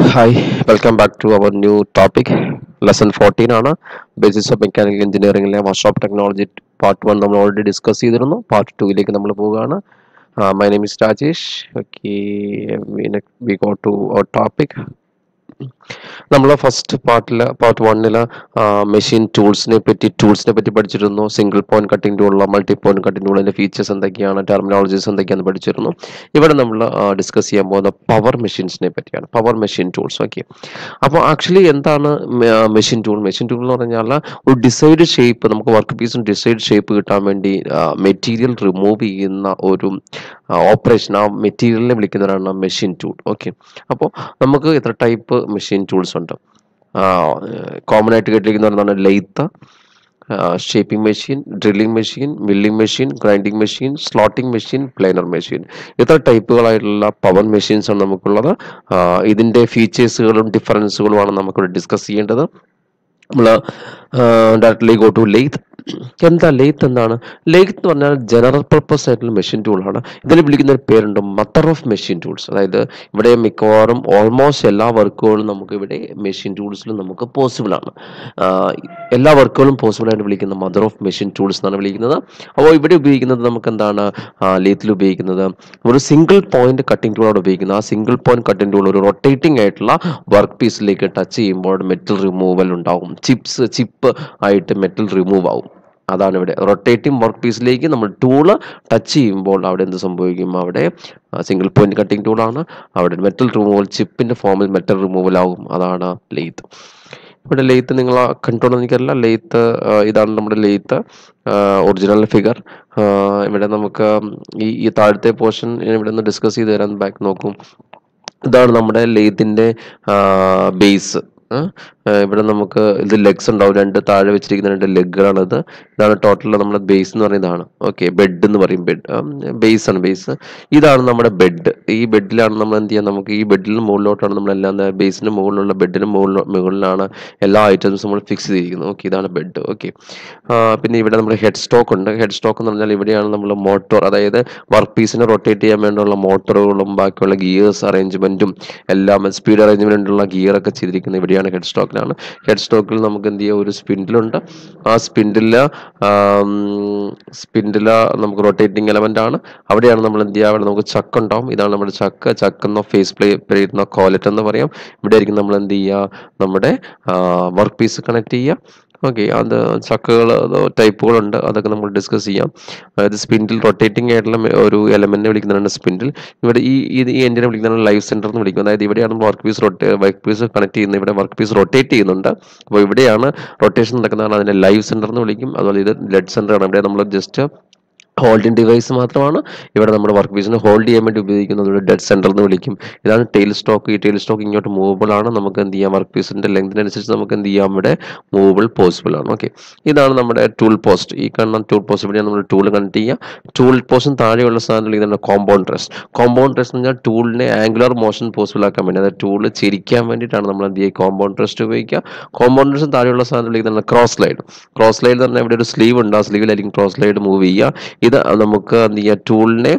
Hi welcome back to our new topic lesson fourteen ആണ് basis of mechanical എഞ്ചിനീയറിംഗിലെ workshop technology part one നമ്മൾ already discuss ചെയ്തിരുന്നു part ടൂയിലേക്ക് നമ്മൾ പോവുകയാണ് my name is Rajesh okay we go to our topic നമ്മൾ first പാർട്ടിൽ part വണ്ണിൽ മെഷീൻ ടൂൾസിനെ പറ്റി ടൂൾസിനെ പറ്റി പഠിച്ചിരുന്നു സിംഗിൾ പോയിന്റ് കട്ടിംഗ് ടൂളുള്ള മൾട്ടി പോയിന്റ് കട്ടിംഗ് ടൂളിൻ്റെ ഫീച്ചേഴ്സ് എന്തൊക്കെയാണ് ടെർമിനോളജീസ് എന്തൊക്കെയാണെന്ന് പഠിച്ചിരുന്നു ഇവിടെ നമ്മൾ ഡിസ്കസ് ചെയ്യാൻ പോകുന്ന പവർ മെഷീൻസിനെ പറ്റിയാണ് പവർ മെഷീൻ ടൂൾസ് ഓക്കെ അപ്പോൾ ആക്ച്വലി എന്താണ് മെഷീൻ ടൂൾ മെഷീൻ ടൂൾ എന്ന് പറഞ്ഞാൽ ഒരു ഡിസൈഡ് ഷേപ്പ് നമുക്ക് വർക്ക് പീസിന് ഡിസൈഡ് ഷേപ്പ് കിട്ടാൻ വേണ്ടി മെറ്റീരിയൽ റിമൂവ് ചെയ്യുന്ന ഒരു ഓപ്പറേഷൻ ആ മെറ്റീരിയലിനെ വിളിക്കുന്നവരാണ് മെഷീൻ ടൂൾ ഓക്കെ അപ്പോൾ നമുക്ക് എത്ര ടൈപ്പ് മെഷീൻ ടൂൾസ് ഉണ്ട് കോമൺ ആയിട്ട് കേട്ടിരിക്കുന്നതാണ് lathe shaping machine drilling machine milling machine grinding machine slotting machine planer machine ഇത്ര ടൈപ്പുകളായിട്ടുള്ള പവർ മെഷീൻസ് ആണ് നമുക്കുള്ളത് ഇതിൻ്റെ ഫീച്ചേഴ്സുകളും ഡിഫറൻസുകളുമാണ് നമുക്കിവിടെ ഡിസ്കസ് ചെയ്യേണ്ടത് നമ്മൾ ഡയറക്റ്റ്ലി ഗോ ടു ലെയ്ത്ത് എന്താ ലെയ്ത്ത് എന്താണ് ലെയ്ത്ത് എന്ന് പറഞ്ഞാൽ ജനറൽ പർപ്പസ് ആയിട്ടുള്ള മെഷീൻ ടൂളാണ് ഇതിന് വിളിക്കുന്ന ഒരു പേരുണ്ട് മദർ ഓഫ് മെഷീൻ ടൂൾസ് അതായത് ഇവിടെ മിക്കവാറും ഓൾമോസ്റ്റ് എല്ലാ വർക്കുകളും നമുക്ക് ഇവിടെ മെഷീൻ ടൂൾസിൽ നമുക്ക് പോസിബിൾ ആണ് എല്ലാ വർക്കുകളും പോസിബിൾ ആയിട്ട് വിളിക്കുന്ന മദർ ഓഫ് മെഷീൻ ടൂൾസ് എന്നാണ് വിളിക്കുന്നത് അപ്പോൾ ഇവിടെ ഉപയോഗിക്കുന്നത് നമുക്ക് എന്താണ് ലെയ്ത്തിൽ ഉപയോഗിക്കുന്നത് ഒരു സിംഗിൾ പോയിന്റ് കട്ടിംഗ് ടൂളാണ് ഉപയോഗിക്കുന്നത് ആ സിംഗിൾ പോയിന്റ് കട്ടിംഗ് ടൂൾ ഒരു റൊട്ടേറ്റിംഗ് ആയിട്ടുള്ള വർക്ക് പീസിലേക്ക് ടച്ച് ചെയ്യുമ്പോൾ മെറ്റൽ റിമൂവൽ ഉണ്ടാവും ചിപ്സ് ചിപ്പ് ആയിട്ട് മെറ്റൽ റിമൂവ് ആവും അതാണ് ഇവിടെ റൊട്ടേറ്റിംഗ് വർക്ക് പീസിലേക്ക് നമ്മൾ ടൂള് ടച്ച് ചെയ്യുമ്പോൾ അവിടെ എന്ത് സംഭവിക്കും അവിടെ സിംഗിൾ പോയിന്റ് കട്ടിംഗ് ടൂളാണ് അവിടെ മെറ്റൽ റിമൂവൽ ചിപ്പിന്റെ ഫോമിൽ മെറ്റൽ റിമൂവൽ ആവും അതാണ് ലെയ്ത്ത് ഇവിടെ ലെയ്ത്ത് നിങ്ങൾ കണ്ടോന്ന് എനിക്കറിയില്ല ലെയ്ത്ത് ഇതാണ് നമ്മുടെ ലെയ്ത്ത് ഒറിജിനൽ ഫിഗർ ഇവിടെ നമുക്ക് ഈ ഈ താഴത്തെ പോർഷൻ ഇവിടെ നിന്ന് ഡിസ്കസ് ചെയ്ത് തരാൻ ബാക്ക് നോക്കും ഇതാണ് നമ്മുടെ ലെയ്ത്തിൻ്റെ ബേസ് ഇവിടെ നമുക്ക് ഇത് ലെഗ്സ് ഉണ്ടാവും രണ്ട് താഴെ വെച്ചിരിക്കുന്ന രണ്ട് ലെഗുകളാണിത് ഇതാണ് ടോട്ടൽ നമ്മുടെ ബേസ് എന്ന് പറയുന്നതാണ് ഓക്കെ ബെഡ് എന്ന് പറയും ബെഡ് ബേസ് ആണ് ബേസ് ഇതാണ് നമ്മുടെ ബെഡ് ഈ ബെഡിലാണ് നമ്മൾ എന്ത് ചെയ്യുക നമുക്ക് ഈ ബെഡിന് മുകളിലോട്ടാണ് നമ്മൾ എല്ലാം ബേസിന് മുകളിലുള്ള ബെഡിന് മുകളിൽ മുകളിലാണ് എല്ലാ ഐറ്റംസും നമ്മൾ ഫിക്സ് ചെയ്തിരിക്കുന്നത് ഓക്കെ ഇതാണ് ബെഡ് ഓക്കെ പിന്നെ ഇവിടെ നമ്മുടെ ഹെഡ് സ്റ്റോക്ക് ഉണ്ട് ഹെഡ് സ്റ്റോക്ക് എന്ന് പറഞ്ഞാൽ ഇവിടെയാണ് നമ്മൾ മോട്ടോർ അതായത് വർക്ക് പീസിനെ റൊട്ടേറ്റ് ചെയ്യാൻ വേണ്ടിയുള്ള മോട്ടോറുകളും ബാക്കിയുള്ള ഗിയേഴ്സ് അറേഞ്ച്മെന്റും എല്ലാം സ്പീഡ് അറേഞ്ച്മെന്റുള്ള ഗിയറൊക്കെ ചെയ്തിരിക്കുന്നത് ഇവിടെയാണ് ഹെഡ് സ്റ്റോക്കിലാണ് ഹെഡ് സ്റ്റോക്കിൽ നമുക്ക് എന്ത് ചെയ്യാം ഒരു സ്പിൻഡിലുണ്ട് ആ സ്പിൻഡില് സ്പിൻഡില് നമുക്ക് റൊട്ടേറ്റിംഗ് എലമെന്റ് ആണ് അവിടെയാണ് നമ്മൾ എന്ത് ചെയ്യുക അവിടെ നമുക്ക് ചക്ക് ഉണ്ടാവും ഇതാണ് നമ്മുടെ ചക്ക് ചക്ക് എന്നോ ഫേസ് പ്ലേ ചെയ്യുന്ന കോലറ്റ് എന്ന് പറയാം ഇവിടെ ആയിരിക്കും നമ്മൾ എന്ത് ചെയ്യുക നമ്മുടെ വർക്ക് പീസ് കണക്ട് ചെയ്യുക ഓക്കെ അത് ചക്കുകൾ ടൈപ്പുകളുണ്ട് അതൊക്കെ നമ്മൾ ഡിസ്കസ് ചെയ്യാം അതായത് സ്പിൻഡിൽ റൊട്ടേറ്റിംഗ് ആയിട്ടുള്ള ഒരു എലമെന്റിനെ വിളിക്കുന്നതാണ് സ്പിൻഡിൽ ഇവിടെ ഈ ഇത് ഈ എൻഡിനെ വിളിക്കുന്നതാണ് ലൈഫ് സെന്റർ എന്ന് വിളിക്കുന്നത് അതായത് ഇവിടെയാണ് വർക്ക് പീസ് റൊട്ടേ വർക്ക് പീസ് കണക്ട് ചെയ്യുന്നത് ഇവിടെ വർക്ക് പീസ് റൊട്ടേറ്റ് ചെയ്യുന്നുണ്ട് അപ്പോൾ ഇവിടെയാണ് റൊട്ടേഷൻ നടക്കുന്നതാണ് അതിനെ ലൈവ് സെന്റർ എന്ന് വിളിക്കും അതുപോലെ ഇത് ലെഡ് സെന്റർ ആണ് ഇവിടെ നമ്മൾ ജസ്റ്റ് ഹോൾഡിംഗ് ഡിവൈസ് മാത്രമാണ് ഇവിടെ നമ്മുടെ വർക്ക് പീസിന് ഹോൾഡ് ചെയ്യാൻ വേണ്ടി ഉപയോഗിക്കുന്നത് ഡെഡ് സെന്റർ എന്ന് വിളിക്കും ഇതാണ് ടെയിൽ സ്റ്റോക്ക് ഈ ടെയിൽ സ്റ്റോക്ക് ഇങ്ങോട്ട് മൂവബിൾ ആണ് നമുക്ക് എന്ത് ചെയ്യാം വർക്ക് പീസിന്റെ ലെങ്തിനനുസരിച്ച് നമുക്ക് എന്ത് ചെയ്യാം ഇവിടെ മൂവബിൾ പോസിബിൾ ആണ് ഓക്കെ ഇതാണ് നമ്മുടെ ടൂൾ പോസ്റ്റ് ഈ കാണുന്ന ടൂൾ പോസ്റ്റ് ഇവിടെയാണ് നമ്മൾ ടൂൾ കണക്ട് ചെയ്യുക ടൂൾ പോസ്റ്റിന് താഴെയുള്ള സാധനം വിളിക്കുന്നത് കോമ്പൗണ്ട് റെസ്റ്റ് കോമ്പൗണ്ട് റെസ്റ്റ് എന്ന് പറഞ്ഞാൽ ടൂളിനെ ആംഗുലർ മോഷൻ പോസിബിൾ ആക്കാൻ വേണ്ടി അതായത് ടൂൾ ചിരിക്കാൻ വേണ്ടിയിട്ടാണ് നമ്മൾ എന്ത് ചെയ്യുക കോമ്പൗണ്ട് റെസ്റ്റ് ഉപയോഗിക്കുക കോമ്പൗണ്ട് റെസ്റ്റ് താഴെയുള്ള സാധനം വിളിക്കുന്നത് ക്രോസ് സ്ലൈഡ് ക്രോസ് സ്ലൈഡ് എന്ന് പറഞ്ഞാൽ ഇവിടെ ഒരു സ്ലീവ് ഉണ്ട് ആ സ്ലീവിലായിരിക്കും ക്രോസ് സ്ലൈഡ് മൂവ് ചെയ്യുക ഇത് നമുക്ക് എന്ത് ചെയ്യുക ടൂളിനെ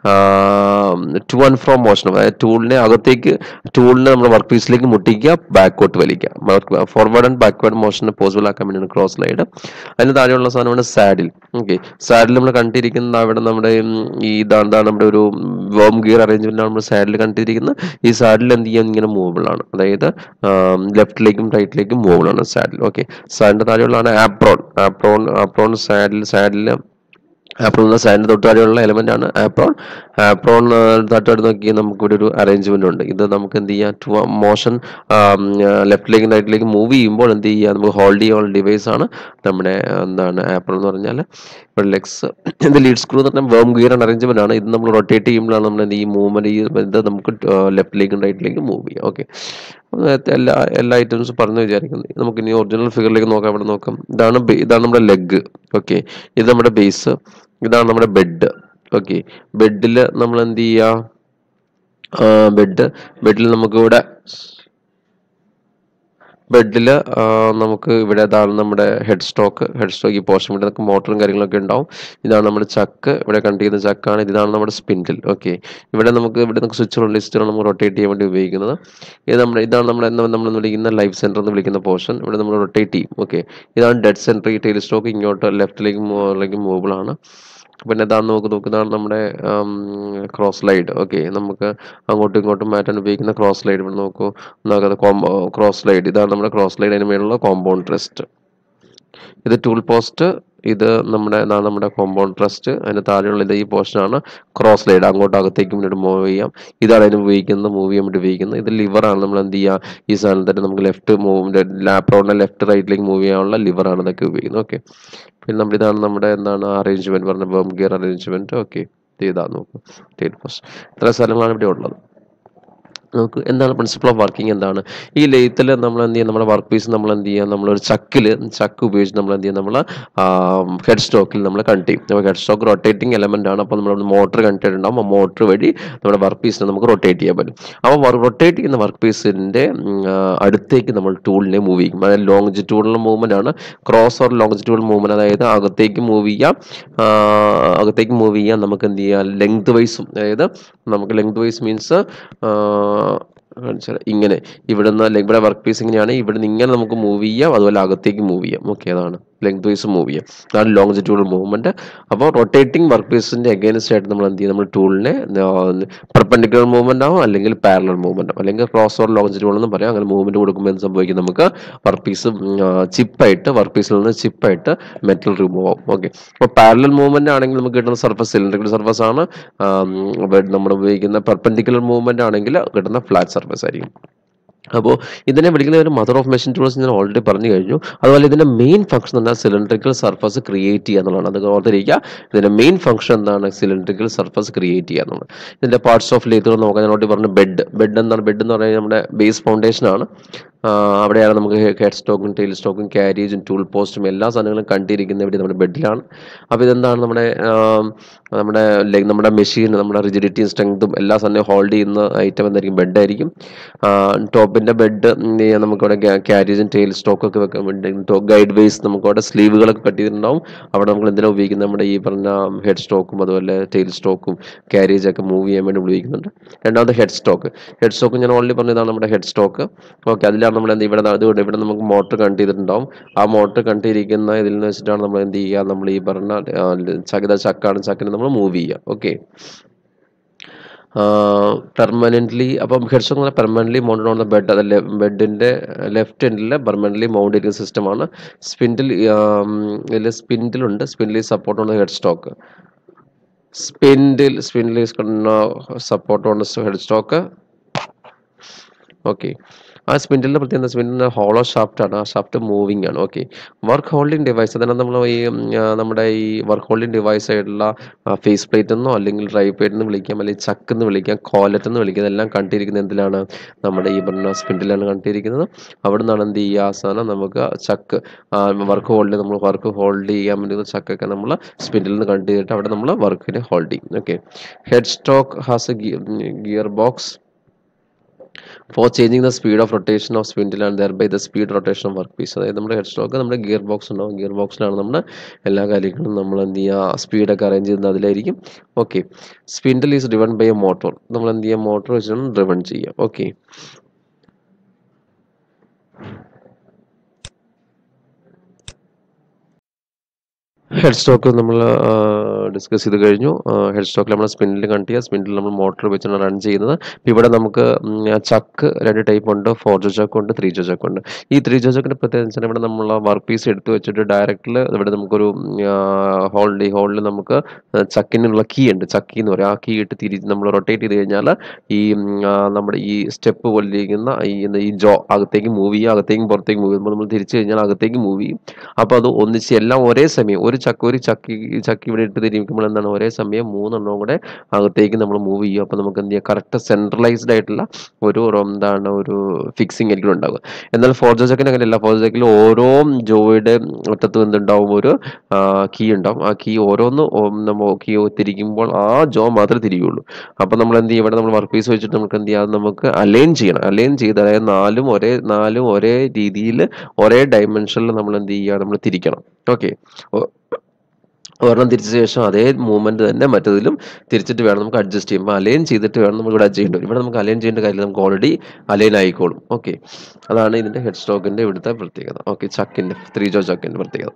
ടു ആൻഡ് ഫ്രോം മോഷൻ അതായത് ടൂളിനെ അകത്തേക്ക് ടൂളിനെ നമ്മൾ വർക്ക് പീസിലേക്ക് മുട്ടിക്കുക ബാക്കോട്ട് വലിക്കുക ഫോർവേഡ് ആൻഡ് ബാക്ക്വേർഡ് മോഷനെ പോസിബിൾ ആക്കാൻ വേണ്ടിയാണ് ക്രോസ് സ്ലൈഡ് അതിന് താഴെയുള്ള സാധനമാണ് സാഡിൽ ഓക്കെ സാഡിൽ നമ്മൾ കണ്ടിരിക്കുന്നത് അവിടെ നമ്മുടെ ഈ ഇതാണ് നമ്മുടെ ഒരു വേം ഗിയർ അറേഞ്ച്മെന്റ് ആണ് നമ്മൾ സാഡിൽ കണ്ടിരിക്കുന്നത് ഈ സാഡിൽ എന്ത് ചെയ്യാൻ ഇങ്ങനെ മൂവബിൾ ആണ് അതായത് ലെഫ്റ്റിലേക്കും റൈറ്റിലേക്കും മൂവബിൾ ആണ് സാഡിൽ ഓക്കെ സാഡിന്റെ താഴെയുള്ളതാണ് apron apron apron saddle saddle apron എന്ന സാൻഡ് തൊട്ടാടിയുള്ള എലമെന്റ് ആണ് ആപ്രോൺ ആപ്രോൺ തൊട്ടാടി നോക്കി നമുക്ക് ഇവിടെ ഒരു അറേഞ്ച്മെന്റ് ഉണ്ട് ഇത് നമുക്ക് എന്ത് ചെയ്യാം ടു മോഷൻ ലെഫ്റ്റിലേക്കും റൈറ്റിലേക്കും മൂവ് ചെയ്യുമ്പോൾ എന്ത് ചെയ്യുക നമുക്ക് ഹോൾഡ് ചെയ്യാനുള്ള ഡിവൈസ് ആണ് നമ്മുടെ എന്താണ് ആപ്രോൺ എന്ന് പറഞ്ഞാൽ ഇവിടെ ലെഗ്സ് ഇത് ലീഡ് സ്ക്രൂ എന്ന് പറഞ്ഞാൽ വേം ഗിയർ അറേഞ്ച്മെന്റ് ആണ് ഇത് നമ്മൾ റൊട്ടേറ്റ് ചെയ്യുമ്പോഴാണ് നമ്മൾ എന്ത് ഈ മൂവ്മെന്റ് ഈ ഇത് നമുക്ക് ലെഫ്റ്റിലേക്കും റൈറ്റിലേക്കും മൂവ് ചെയ്യാം ഓക്കെ എല്ലാ എല്ലാ ഐറ്റംസും പറഞ്ഞു വിചാരിക്കുന്നത് നമുക്ക് ഇനി ഒറിജിനൽ ഫിഗറിലേക്ക് നോക്കാം ഇവിടെ നോക്കാം ഇതാണ് ഇതാണ് നമ്മുടെ ലെഗ് ഓക്കെ ഇത് നമ്മുടെ ബേസ് ഇതാണ് നമ്മുടെ ബെഡ് ഓക്കെ ബെഡിൽ നമ്മൾ എന്ത് ചെയ്യുക ബെഡ് ബെഡിൽ നമുക്ക് ഇവിടെ ബെഡിൽ നമുക്ക് ഇവിടെ ഇതാണ് നമ്മുടെ ഹെഡ് സ്റ്റോക്ക് ഹെഡ് സ്റ്റോക്ക് ഈ പോർഷൻ ഇവിടെ നമുക്ക് മോട്ടറും കാര്യങ്ങളൊക്കെ ഉണ്ടാവും ഇതാണ് നമ്മുടെ ചക്ക് ഇവിടെ കണ്ടിരുന്ന ചക്കാണ് ഇതാണ് നമ്മുടെ സ്പിൻഡിൽ ഓക്കെ ഇവിടെ നമുക്ക് ഇവിടെ നമുക്ക് സ്വിച്ചുകളുണ്ട് സ്വിച്ചുകൾ നമുക്ക് റൊട്ടേറ്റ് ചെയ്യാൻ വേണ്ടി ഉപയോഗിക്കുന്നത് ഇത് നമ്മുടെ ഇതാണ് നമ്മുടെ എന്താ നമ്മൾ വിളിക്കുന്ന ലൈഫ് സെൻറ്റർ എന്ന് വിളിക്കുന്ന പോർഷൻ ഇവിടെ നമ്മൾ റൊട്ടേറ്റ് ചെയ്യും ഓക്കെ ഇതാണ് ഡെഡ് സെൻറ്റർ ഈ ടെയിൽ സ്റ്റോക്ക് ഇങ്ങോട്ട് ലെഫ്റ്റിലേക്ക് മൂവിലേക്ക് മൂവബിൾ ആണ് പിന്നെ ഇതാണ് നമുക്ക് നോക്കുന്നതാണ് നമ്മുടെ ക്രോസ് ലൈഡ് ഓക്കെ നമുക്ക് അങ്ങോട്ടും ഇങ്ങോട്ടും മാറ്റാൻ ഉപയോഗിക്കുന്ന ക്രോസ് ലൈഡ് ഇവിടെ നോക്കൂ നോക്കാതെ ക്രോസ് ലൈഡ് ഇതാണ് നമ്മുടെ ക്രോസ് ലൈഡ് അതിന് മേലുള്ള കോമ്പൗണ്ട് റെസ്റ്റ് ഇത് ടൂൾ പോസ്റ്റ് ഇത് നമ്മുടെ ഇതാണ് നമ്മുടെ കോമ്പൗണ്ട് ട്രസ്റ്റ് അതിന് താഴെയുള്ള ഇത് ഈ പോർഷനാണ് ക്രോസ് ലൈഡ് അങ്ങോട്ട് അകത്തേക്ക് വേണ്ടിയിട്ട് മൂവ് ചെയ്യാം ഇതാണ് അതിന് ഉപയോഗിക്കുന്നത് മൂവ് ചെയ്യാൻ വേണ്ടി ഉപയോഗിക്കുന്നത് ഇത് ലിവറാണ് നമ്മൾ എന്ത് ചെയ്യുക ഈ സാധനത്തിന് നമുക്ക് ലെഫ്റ്റ് മൂവ് ലാപ്രോണിനെ ലെഫ്റ്റ് റൈറ്റിലേക്ക് മൂവ് ചെയ്യാനുള്ള ലിവറാണ് ഇതൊക്കെ ഉപയോഗിക്കുന്നത് ഓക്കെ പിന്നെ നമ്മൾ ഇതാണ് നമ്മുടെ എന്താണ് അറേഞ്ച്മെന്റ് പറഞ്ഞ ബോം ഗിയർ അറേഞ്ച്മെന്റ് ഓക്കെ ഇതാ നോക്കും ടെയിൽ പോസ്റ്റ് ഇത്ര സ്ഥലങ്ങളാണ് ഇവിടെ ഉള്ളത് നമുക്ക് എന്താണ് പ്രിൻസിപ്പിൾ ഓഫ് വർക്കിംഗ് എന്താണ് ഈ ലെയ്ത്തിൽ നമ്മൾ എന്ത് ചെയ്യുക നമ്മുടെ വർക്ക് പീസ് നമ്മൾ എന്ത് ചെയ്യുക നമ്മളൊരു ചക്കിൽ ചക്ക് ഉപയോഗിച്ച് നമ്മൾ എന്ത് ചെയ്യുക നമ്മൾ ഹെഡ് സ്റ്റോക്കിൽ നമ്മൾ കണക്ട് ചെയ്യും അപ്പോൾ ഹെഡ് സ്റ്റോക്ക് റൊട്ടേറ്റിംഗ് എലമെന്റ് ആണ് അപ്പോൾ നമ്മൾ മോട്ടർ കണക്ട് ചെയ്തിട്ടുണ്ടാവും ആ മോട്ടർ വഴി നമ്മുടെ വർക്ക് പീസിനെ നമുക്ക് റൊട്ടേറ്റ് ചെയ്യാൻ പറ്റും അപ്പോൾ റൊട്ടേറ്റ് ചെയ്യുന്ന വർക്ക് പീസിന്റെ അടുത്തേക്ക് നമ്മൾ ടൂളിനെ മൂവ് ചെയ്യും അതായത് ലോങ്ജിറ്റ്യൂഡൽ മൂവ്മെന്റ് ആണ് ക്രോസ് ഓർ ലോങ്ജിറ്റ്യൂഡൽ മൂവ്മെന്റ് അതായത് അകത്തേക്ക് മൂവ് ചെയ്യാം ആ, അകത്തേക്ക് മൂവ് ചെയ്യാം നമുക്ക് എന്ത് ചെയ്യാം ലെങ്ത് വൈസും അതായത് നമുക്ക് ലെങ്ത് വൈസ് മീൻസ് കാണിച്ചാൽ ഇങ്ങനെ ഇവിടുന്ന് ലെ- ഇവിടെ വർക്ക് പീസ് ഇങ്ങനെയാണ് ഇവിടുന്ന് ഇങ്ങനെ നമുക്ക് മൂവ് ചെയ്യാം അതുപോലെ അകത്തേക്ക് മൂവ് ചെയ്യാം ഓക്കെ അതാണ് ലെങ്ത് വൈസ് മൂവ് ചെയ്യാം അതാണ് ലോങ്ജിറ്റ്യൂഡൽ മൂവ്മെന്റ് അപ്പോൾ റൊട്ടേറ്റിംഗ് വർക്ക് പീസിന്റെ അഗേൻസ്റ്റ് ആയിട്ട് നമ്മൾ എന്ത് ചെയ്യും നമ്മൾ ടൂളിനെ പെർപെൻഡിക്കുലർ മൂവ്മെന്റ് ആവും അല്ലെങ്കിൽ പാരലൽ മൂവ്മെന്റ് ആവും അല്ലെങ്കിൽ ക്രോസ് ഓർ ലോങ്ജിറ്റ്യൂഡൽ എന്ന് പറയാം അങ്ങനെ മൂവ്മെന്റ് കൊടുക്കുമ്പോൾ എന്ത് സംഭവിക്കും നമുക്ക് വർക്ക് പീസ് ചിപ്പായിട്ട് വർക്ക് പീസിൽ നിന്ന് ചിപ്പായിട്ട് മെറ്റൽ റിമൂവ് ആവും ഓക്കെ അപ്പോൾ പാരലൽ മൂവ്മെന്റ് ആണെങ്കിൽ നമുക്ക് കിട്ടുന്ന സർഫസ് സിലിണ്ടറിക്കൽ സർഫസ് ആണ് നമ്മൾ ഉപയോഗിക്കുന്ന പെർപെൻഡിക്കുലർ മൂവ്മെന്റ് ആണെങ്കിൽ കിട്ടുന്ന ഫ്ലാറ്റ് സർഫസ് ആയിരിക്കും അപ്പോൾ ഇതിനെ വിളിക്കുന്ന ഒരു മദർ ഓഫ് മെഷീൻ ടൂൾസ് ഞാൻ ഓൾറെഡി പറഞ്ഞു കഴിഞ്ഞു അതുപോലെ ഇതിന്റെ മെയിൻ ഫംഗ്ഷൻ എന്നാൽ സിലിണ്ടറിക്കൽ സർഫസ് ക്രിയേറ്റ് ചെയ്യുക എന്നുള്ളതാണ് അത് ഓർത്തിരിക്കുക ഇതിന്റെ മെയിൻ ഫംഗ്ഷൻ എന്താണ് സിലിണ്ടറിക്കൽ സർഫസ് ക്രിയേറ്റ് ചെയ്യുക എന്നുള്ളത് ഇതിന്റെ പാർട്സ് ഓഫ് ലേത്തുകൾ നോക്കാൻ ഞാൻ ഓൾറെഡി പറഞ്ഞു ബെഡ് ബെഡ് എന്താണ് ബെഡ് എന്ന് പറയുന്നത് നമ്മുടെ ബേസ് ഫൗണ്ടേഷൻ ആണ് ആ, അവിടെയാണ് നമുക്ക് ഹെഡ് സ്റ്റോക്കും ടെയിൽ സ്റ്റോക്കും ക്യാരിയേജും ടൂൾ പോസ്റ്റും എല്ലാ സാധനങ്ങളും കണ്ടിരിക്കുന്നത് ഇവിടെ നമ്മുടെ ബെഡിലാണ് അപ്പോൾ ഇതെന്താണ് നമ്മുടെ ആം, നമ്മുടെ leg- നമ്മുടെ മെഷീൻ നമ്മുടെ റിജിഡിറ്റിയും സ്ട്രെങ്തും എല്ലാ സാധനവും ഹോൾഡ് ചെയ്യുന്ന ഐറ്റം എന്തായിരിക്കും ബെഡായിരിക്കും ടോപ്പിന്റെ ബെഡ് നമുക്കവിടെ ക്യാരിയേജും ടെയിൽ സ്റ്റോക്കൊക്കെ വെക്കാൻ വേണ്ടി ഗൈഡ് വേസ് നമുക്കവിടെ സ്ലീവുകളൊക്കെ കട്ട് ചെയ്തിട്ടുണ്ടാവും അവിടെ നമ്മൾ എന്തിനാണ് ഉപയോഗിക്കുന്നത് നമ്മുടെ ഈ പറഞ്ഞ ഹെഡ് സ്റ്റോക്കും അതുപോലെ ടെയിൽ സ്റ്റോക്കും ക്യാരിയേജ് ഒക്കെ മൂവ് ചെയ്യാൻ വേണ്ടി ഉപയോഗിക്കുന്നുണ്ട് രണ്ടാമത് ഹെഡ് സ്റ്റോക്ക് ഹെഡ് സ്റ്റോക്ക് ഞാൻ ഓൾറെഡി പറഞ്ഞതാണ് നമ്മുടെ ഹെഡ് സ്റ്റോക്ക് ഓക്കെ അതിലാണ് നമ്മൾ എന്ത് ഇവിടെ അതുകൊണ്ട് ഇവിടെ നമുക്ക് മോട്ടർ കണക്ട് ചെയ്തിട്ടുണ്ടാവും ആ മോട്ടർ കണക്ട് ചെയ്തിരിക്കുന്ന ഇതിൽ നിന്ന് വെച്ചിട്ടാണ് നമ്മൾ എന്ത് ചെയ്യുക നമ്മൾ ഈ പറഞ്ഞ ചകിത ചക്കാണ് ചക്കിനെ നമ്മൾ മൂവ് ചെയ്യുക ഓക്കെ പെർമനൻ്റ്ലി അപ്പം headstock permanently mounted on the bed അത് ബെഡിൻ്റെ ലെഫ്റ്റ് എൻഡിൽ പെർമനൻ്റ്ലി മൗണ്ട് ചെയ്യുന്ന സിസ്റ്റമാണ് സ്പിൻഡിൽ ഇതിൽ സ്പിൻഡിലുണ്ട് spindle support on headstock spindle spindle support on headstock okay ആ സ്പിൻഡിലിൻ്റെ പ്രത്യേകത സ്പിൻഡിൻ്റെ ഹോളോ ഷാഫ്റ്റ് ആണ് ആ ഷാഫ്റ്റ് മൂവിങ് ആണ് ഓക്കെ വർക്ക് ഹോൾഡിംഗ് ഡിവൈസ് അതിനാണ് നമ്മൾ ഈ ഉം, ആ, നമ്മുടെ ഈ വർക്ക് ഹോൾഡിംഗ് ഡിവൈസ് ആയിട്ടുള്ള ഫേസ് പ്ലേറ്റ് എന്നോ അല്ലെങ്കിൽ ഡ്രൈ പ്ലേറ്റ് എന്ന് വിളിക്കാം അല്ലെങ്കിൽ ചക്ക് എന്ന് വിളിക്കാം കോലറ്റ് എന്ന് വിളിക്കാം ഇതെല്ലാം കണ്ടിരിക്കുന്നത് എന്തിലാണ് നമ്മുടെ ഈ പറഞ്ഞ സ്പിൻഡിലാണ് കണ്ടിരിക്കുന്നത് അവിടെ നിന്നാണ് എന്ത് ചെയ്യുക ആ സാധനം നമുക്ക് ചക്ക് വർക്ക് ഹോൾഡ് നമ്മൾ വർക്ക് ഹോൾഡ് ചെയ്യാൻ വേണ്ടി ചക്കൊക്കെ നമ്മൾ സ്പിൻഡിൽ നിന്ന് കണ്ട് ചെയ്തിട്ട് അവിടെ നമ്മൾ വർക്കിനെ ഹോൾഡ് ചെയ്യും okay headstock has a gearbox for changing the speed of rotation of spindle and thereby the speed rotation of workpiece അതായത് നമ്മുടെ ഹെഡ് സ്റ്റോക്ക് നമ്മുടെ ഗിയർ ബോക്സ് ഉണ്ടാവും ഗിയർ ബോക്സിലാണ് നമ്മുടെ എല്ലാ കാര്യങ്ങളും നമ്മൾ എന്ത് ചെയ്യുക സ്പീഡൊക്കെ അറേഞ്ച് ചെയ്യുന്നത് അതിലായിരിക്കും okay spindle is driven by a motor നമ്മൾ എന്ത് ചെയ്യുക മോട്ടോർ വെച്ചിട്ടാണ് ഡ്രിവൺ ചെയ്യുക ഓക്കെ ഹെഡ് സ്റ്റോക്ക് നമ്മൾ ഡിസ്കസ് ചെയ്ത് കഴിഞ്ഞു ഹെഡ് സ്റ്റോക്കിൽ നമ്മൾ സ്പിൻഡിൽ കണ്ട് ചെയ്യുക സ്പിൻഡിൽ നമ്മൾ മോട്ടോർ വെച്ചാണ് റൺ ചെയ്യുന്നത് ഇപ്പം ഇവിടെ നമുക്ക് ചക്ക് രണ്ട് ടൈപ്പ് ഉണ്ട് ഫോർ ജോ ചക്ക് ഉണ്ട് ത്രീ ജോ ചക്ക് ഉണ്ട് ഈ ത്രീ ജോ ചക്കിൻ്റെ പ്രത്യേകത വെച്ചാൽ ഇവിടെ നമ്മൾ വർക്ക് പീസ് എടുത്ത് വെച്ചിട്ട് ഡയറക്റ്റിൽ ഇവിടെ നമുക്കൊരു ഹോൾഡ് ഈ ഹോളിൽ നമുക്ക് ചക്കിനുള്ള കീ ഉണ്ട് ചക്കി എന്ന് പറയും ആ കീ ഇട്ട് തിരിച്ച് നമ്മൾ റൊട്ടേറ്റ് ചെയ്ത് കഴിഞ്ഞാൽ ഈ ഉം, ആ, നമ്മുടെ ഈ സ്റ്റെപ്പ് പോലിരിക്കുന്ന ഈ എന്താ ഈ ജോ അകത്തേക്ക് മൂവ് ചെയ്യും അകത്തേക്കും പുറത്തേക്ക് മൂവ് ചെയ്യുമ്പോൾ നമ്മൾ തിരിച്ചു കഴിഞ്ഞാൽ അകത്തേക്ക് മൂവ് ചെയ്യും അപ്പോൾ അത് ഒന്നിച്ച് എല്ലാം ഒരേ സമയം ഒരു ചക്ക് ചക്ക ഒരു ചക്കി ചക്കി ഇവിടെ ഇട്ട് തിരിക്കുമ്പോൾ എന്താണ് ഒരേ സമയം മൂന്നെണ്ണവും കൂടെ അകത്തേക്ക് നമ്മൾ മൂവ് ചെയ്യും അപ്പോൾ നമുക്ക് എന്ത് ചെയ്യാം കറക്റ്റ് സെൻട്രലൈസ്ഡ് ആയിട്ടുള്ള ഒരു ഒരു എന്താണ് ഒരു ഫിക്സിങ് ആയിരിക്കും ഉണ്ടാവുക എന്നാൽ ഫോർ ജോ ചക്കിന് അങ്ങനെയല്ല ഫോർ ജോ ചക്കിൽ ഓരോ ജോയുടെ ഒറ്റത്തും എന്തുണ്ടാവും ഒരു കീ ഉണ്ടാവും ആ കീ ഓരോന്ന് നമ്മൾ കീ തിരിക്കുമ്പോൾ ആ ജോ മാത്രമേ തിരിയുള്ളൂ അപ്പോൾ നമ്മൾ എന്ത് ചെയ്യും ഇവിടെ നമ്മൾ വർക്ക് പീസ് വെച്ചിട്ട് നമുക്ക് എന്ത് ചെയ്യാം നമുക്ക് അലൈൻ ചെയ്യണം അലൈൻ ചെയ്ത് അതായത് നാലും ഒരേ നാലും ഒരേ രീതിയിൽ ഒരേ ഡയമെൻഷനിൽ നമ്മൾ എന്ത് ചെയ്യുക നമ്മൾ തിരിക്കണം ഓക്കെ ഒരെണ്ണം തിരിച്ച ശേഷം അതേ മൂവ്മെന്റ് തന്നെ മറ്റതിലും തിരിച്ചിട്ട് വേണം നമുക്ക് അഡ്ജസ്റ്റ് ചെയ്യുമ്പോൾ അലൈൻ ചെയ്തിട്ട് വേണം നമുക്ക് ഇവിടെ ചെയ്യേണ്ടി വരും ഇവിടെ നമുക്ക് അലൈൻ ചെയ്യേണ്ട കാര്യമില്ല നമുക്ക് ഓൾറെഡി അലൈൻ ആയിക്കോളും ഓക്കെ അതാണ് ഇതിന്റെ ഹെഡ് സ്റ്റോക്കിന്റെ ഇവിടുത്തെ പ്രത്യേകത ഓക്കെ ചക്കിന്റെ ത്രീ ജോ ചക്കിന്റെ പ്രത്യേകത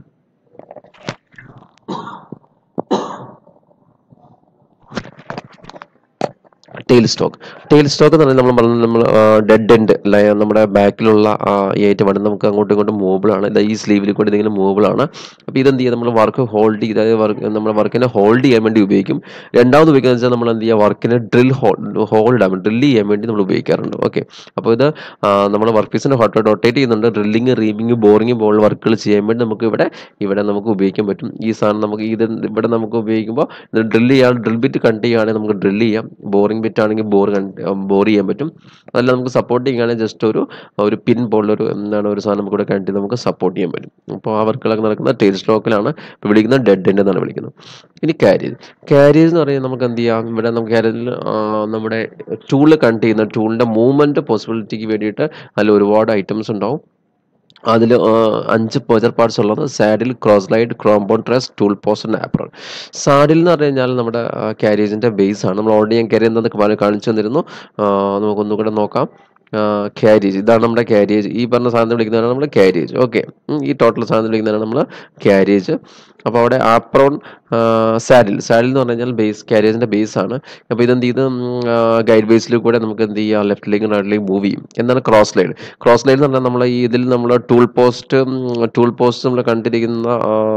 ടെയിൽ സ്റ്റോക്ക് ടെയിൽ സ്റ്റോക്ക് എന്ന് പറഞ്ഞാൽ നമ്മൾ പറഞ്ഞ നമ്മൾ ഡെഡ് എൻഡ് നമ്മുടെ ബാക്കിലുള്ള ഈ ഐറ്റം ആണ് നമുക്ക് അങ്ങോട്ടും ഇങ്ങോട്ടും മൂവബിൾ ആണ് ഈ സ്ലീവിൽ കൂടി എന്തെങ്കിലും മൂവബിൾ ആണ് അപ്പോൾ ഇതെന്ത് ചെയ്യുക നമ്മൾ വർക്ക് ഹോൾഡ് ചെയ്ത് അതായത് വർക്ക് നമ്മുടെ വർക്കിനെ ഹോൾഡ് ചെയ്യാൻ വേണ്ടി ഉപയോഗിക്കും രണ്ടാമത് ഉപയോഗിക്കുന്നത് വെച്ചാൽ നമ്മൾ എന്ത് ചെയ്യുക വർക്കിനെ ഡ്രിൽ ഹോൾഡ് ആകും ഡ്രിൽ ചെയ്യാൻ വേണ്ടി നമ്മൾ ഉപയോഗിക്കാറുണ്ട് ഓക്കെ അപ്പോൾ ഇത് നമ്മുടെ വർക്ക് പീസിനെ ഹോട്ട് റൊട്ടേറ്റ് ചെയ്യുന്നുണ്ട് ഡ്രില്ലിങ് റീമിങ് ബോറിങ് പോലുള്ള വർക്കുകൾ ചെയ്യാൻ വേണ്ടി നമുക്ക് ഇവിടെ ഇവിടെ നമുക്ക് ഉപയോഗിക്കാൻ പറ്റും ഈ സാധനം നമുക്ക് ഇത് ഇവിടെ നമുക്ക് ഉപയോഗിക്കുമ്പോൾ ഡ്രിൽ ചെയ്യാൻ ഡ്രിൽ ബിറ്റ് കണ്ട് ചെയ്യുകയാണെങ്കിൽ നമുക്ക് ഡ്രിൽ ചെയ്യാം ബോറിംഗ് ബിറ്റ് ആണെങ്കിൽ ബോർ ബോർ ചെയ്യാൻ പറ്റും അതല്ല നമുക്ക് സപ്പോർട്ട് ചെയ്യുകയാണെങ്കിൽ ജസ്റ്റ് ഒരു ഒരു പിൻ പോലുള്ള ഒരു എന്താണ് ഒരു സാധനം നമുക്ക് ഇവിടെ കണ്ടിട്ട് നമുക്ക് സപ്പോർട്ട് ചെയ്യാൻ പറ്റും അപ്പോൾ ആ വർക്കുകളൊക്കെ നടക്കുന്ന ടെയിൽ സ്റ്റോക്കിലാണ് ഇപ്പോൾ വിളിക്കുന്നത് ഡെഡ് എൻഡ് എന്നാണ് വിളിക്കുന്നത് ഇനി കാരിയർ കാരിയേജ് എന്ന് പറയുന്നത് നമുക്ക് എന്ത് ചെയ്യാം ഇവിടെ നമുക്ക് കാരിയറിൽ നമ്മുടെ ടൂൾ കണ്ട് ചെയ്യുന്ന ടൂളിൻ്റെ മൂവ്മെൻറ്റ് പോസിബിലിറ്റിക്ക് വേണ്ടിയിട്ട് അതിൽ ഒരുപാട് ഐറ്റംസ് ഉണ്ടാവും അതിൽ അഞ്ച് പേജർ പാർട്സ് ഉള്ളത് സാഡിൽ ക്രോസ് ലൈറ്റ് ക്രോംബോൺ ട്രസ് tool post and apron saddle എന്ന് പറഞ്ഞു കഴിഞ്ഞാൽ നമ്മുടെ കാരേജിൻ്റെ ബേസ് ആണ് നമ്മൾ ഓൾറെഡി ഞാൻ കാരി എന്നൊക്കെ കാണിച്ചു തന്നിരുന്നു നമുക്കൊന്നുകൂടെ നോക്കാം ക്യാരേജ് ഇതാണ് നമ്മുടെ ക്യാരേജ് ഈ പറഞ്ഞ സാധനം വിളിക്കുന്നതാണ് നമ്മൾ ക്യാരേജ് ഓക്കെ ഈ ടോട്ടൽ സാധനം വിളിക്കുന്നതാണ് നമ്മൾ ക്യാരേജ് അപ്പോൾ അവിടെ ആപ്രോൺ സാഡിൽ സാഡിൽ എന്ന് പറഞ്ഞു കഴിഞ്ഞാൽ ബേസ് ക്യാരേജിൻ്റെ ബേസ് ആണ് അപ്പോൾ ഇതെന്ത് ചെയ്ത് ഗൈഡ് ബേസിൽ കൂടെ നമുക്ക് എന്ത് ചെയ്യാം ലെഫ്റ്റിലേക്കും റൈറ്റിലേക്കും മൂവ് ചെയ്യും എന്താണ് ക്രോസ് ലൈഡ് ക്രോസ് ലൈഡ് എന്ന് പറഞ്ഞാൽ നമ്മൾ ഈ ഇതിൽ നമ്മൾ ടൂൾ പോസ്റ്റ് ടൂൾ പോസ്റ്റ് നമ്മൾ കണ്ടിരിക്കുന്ന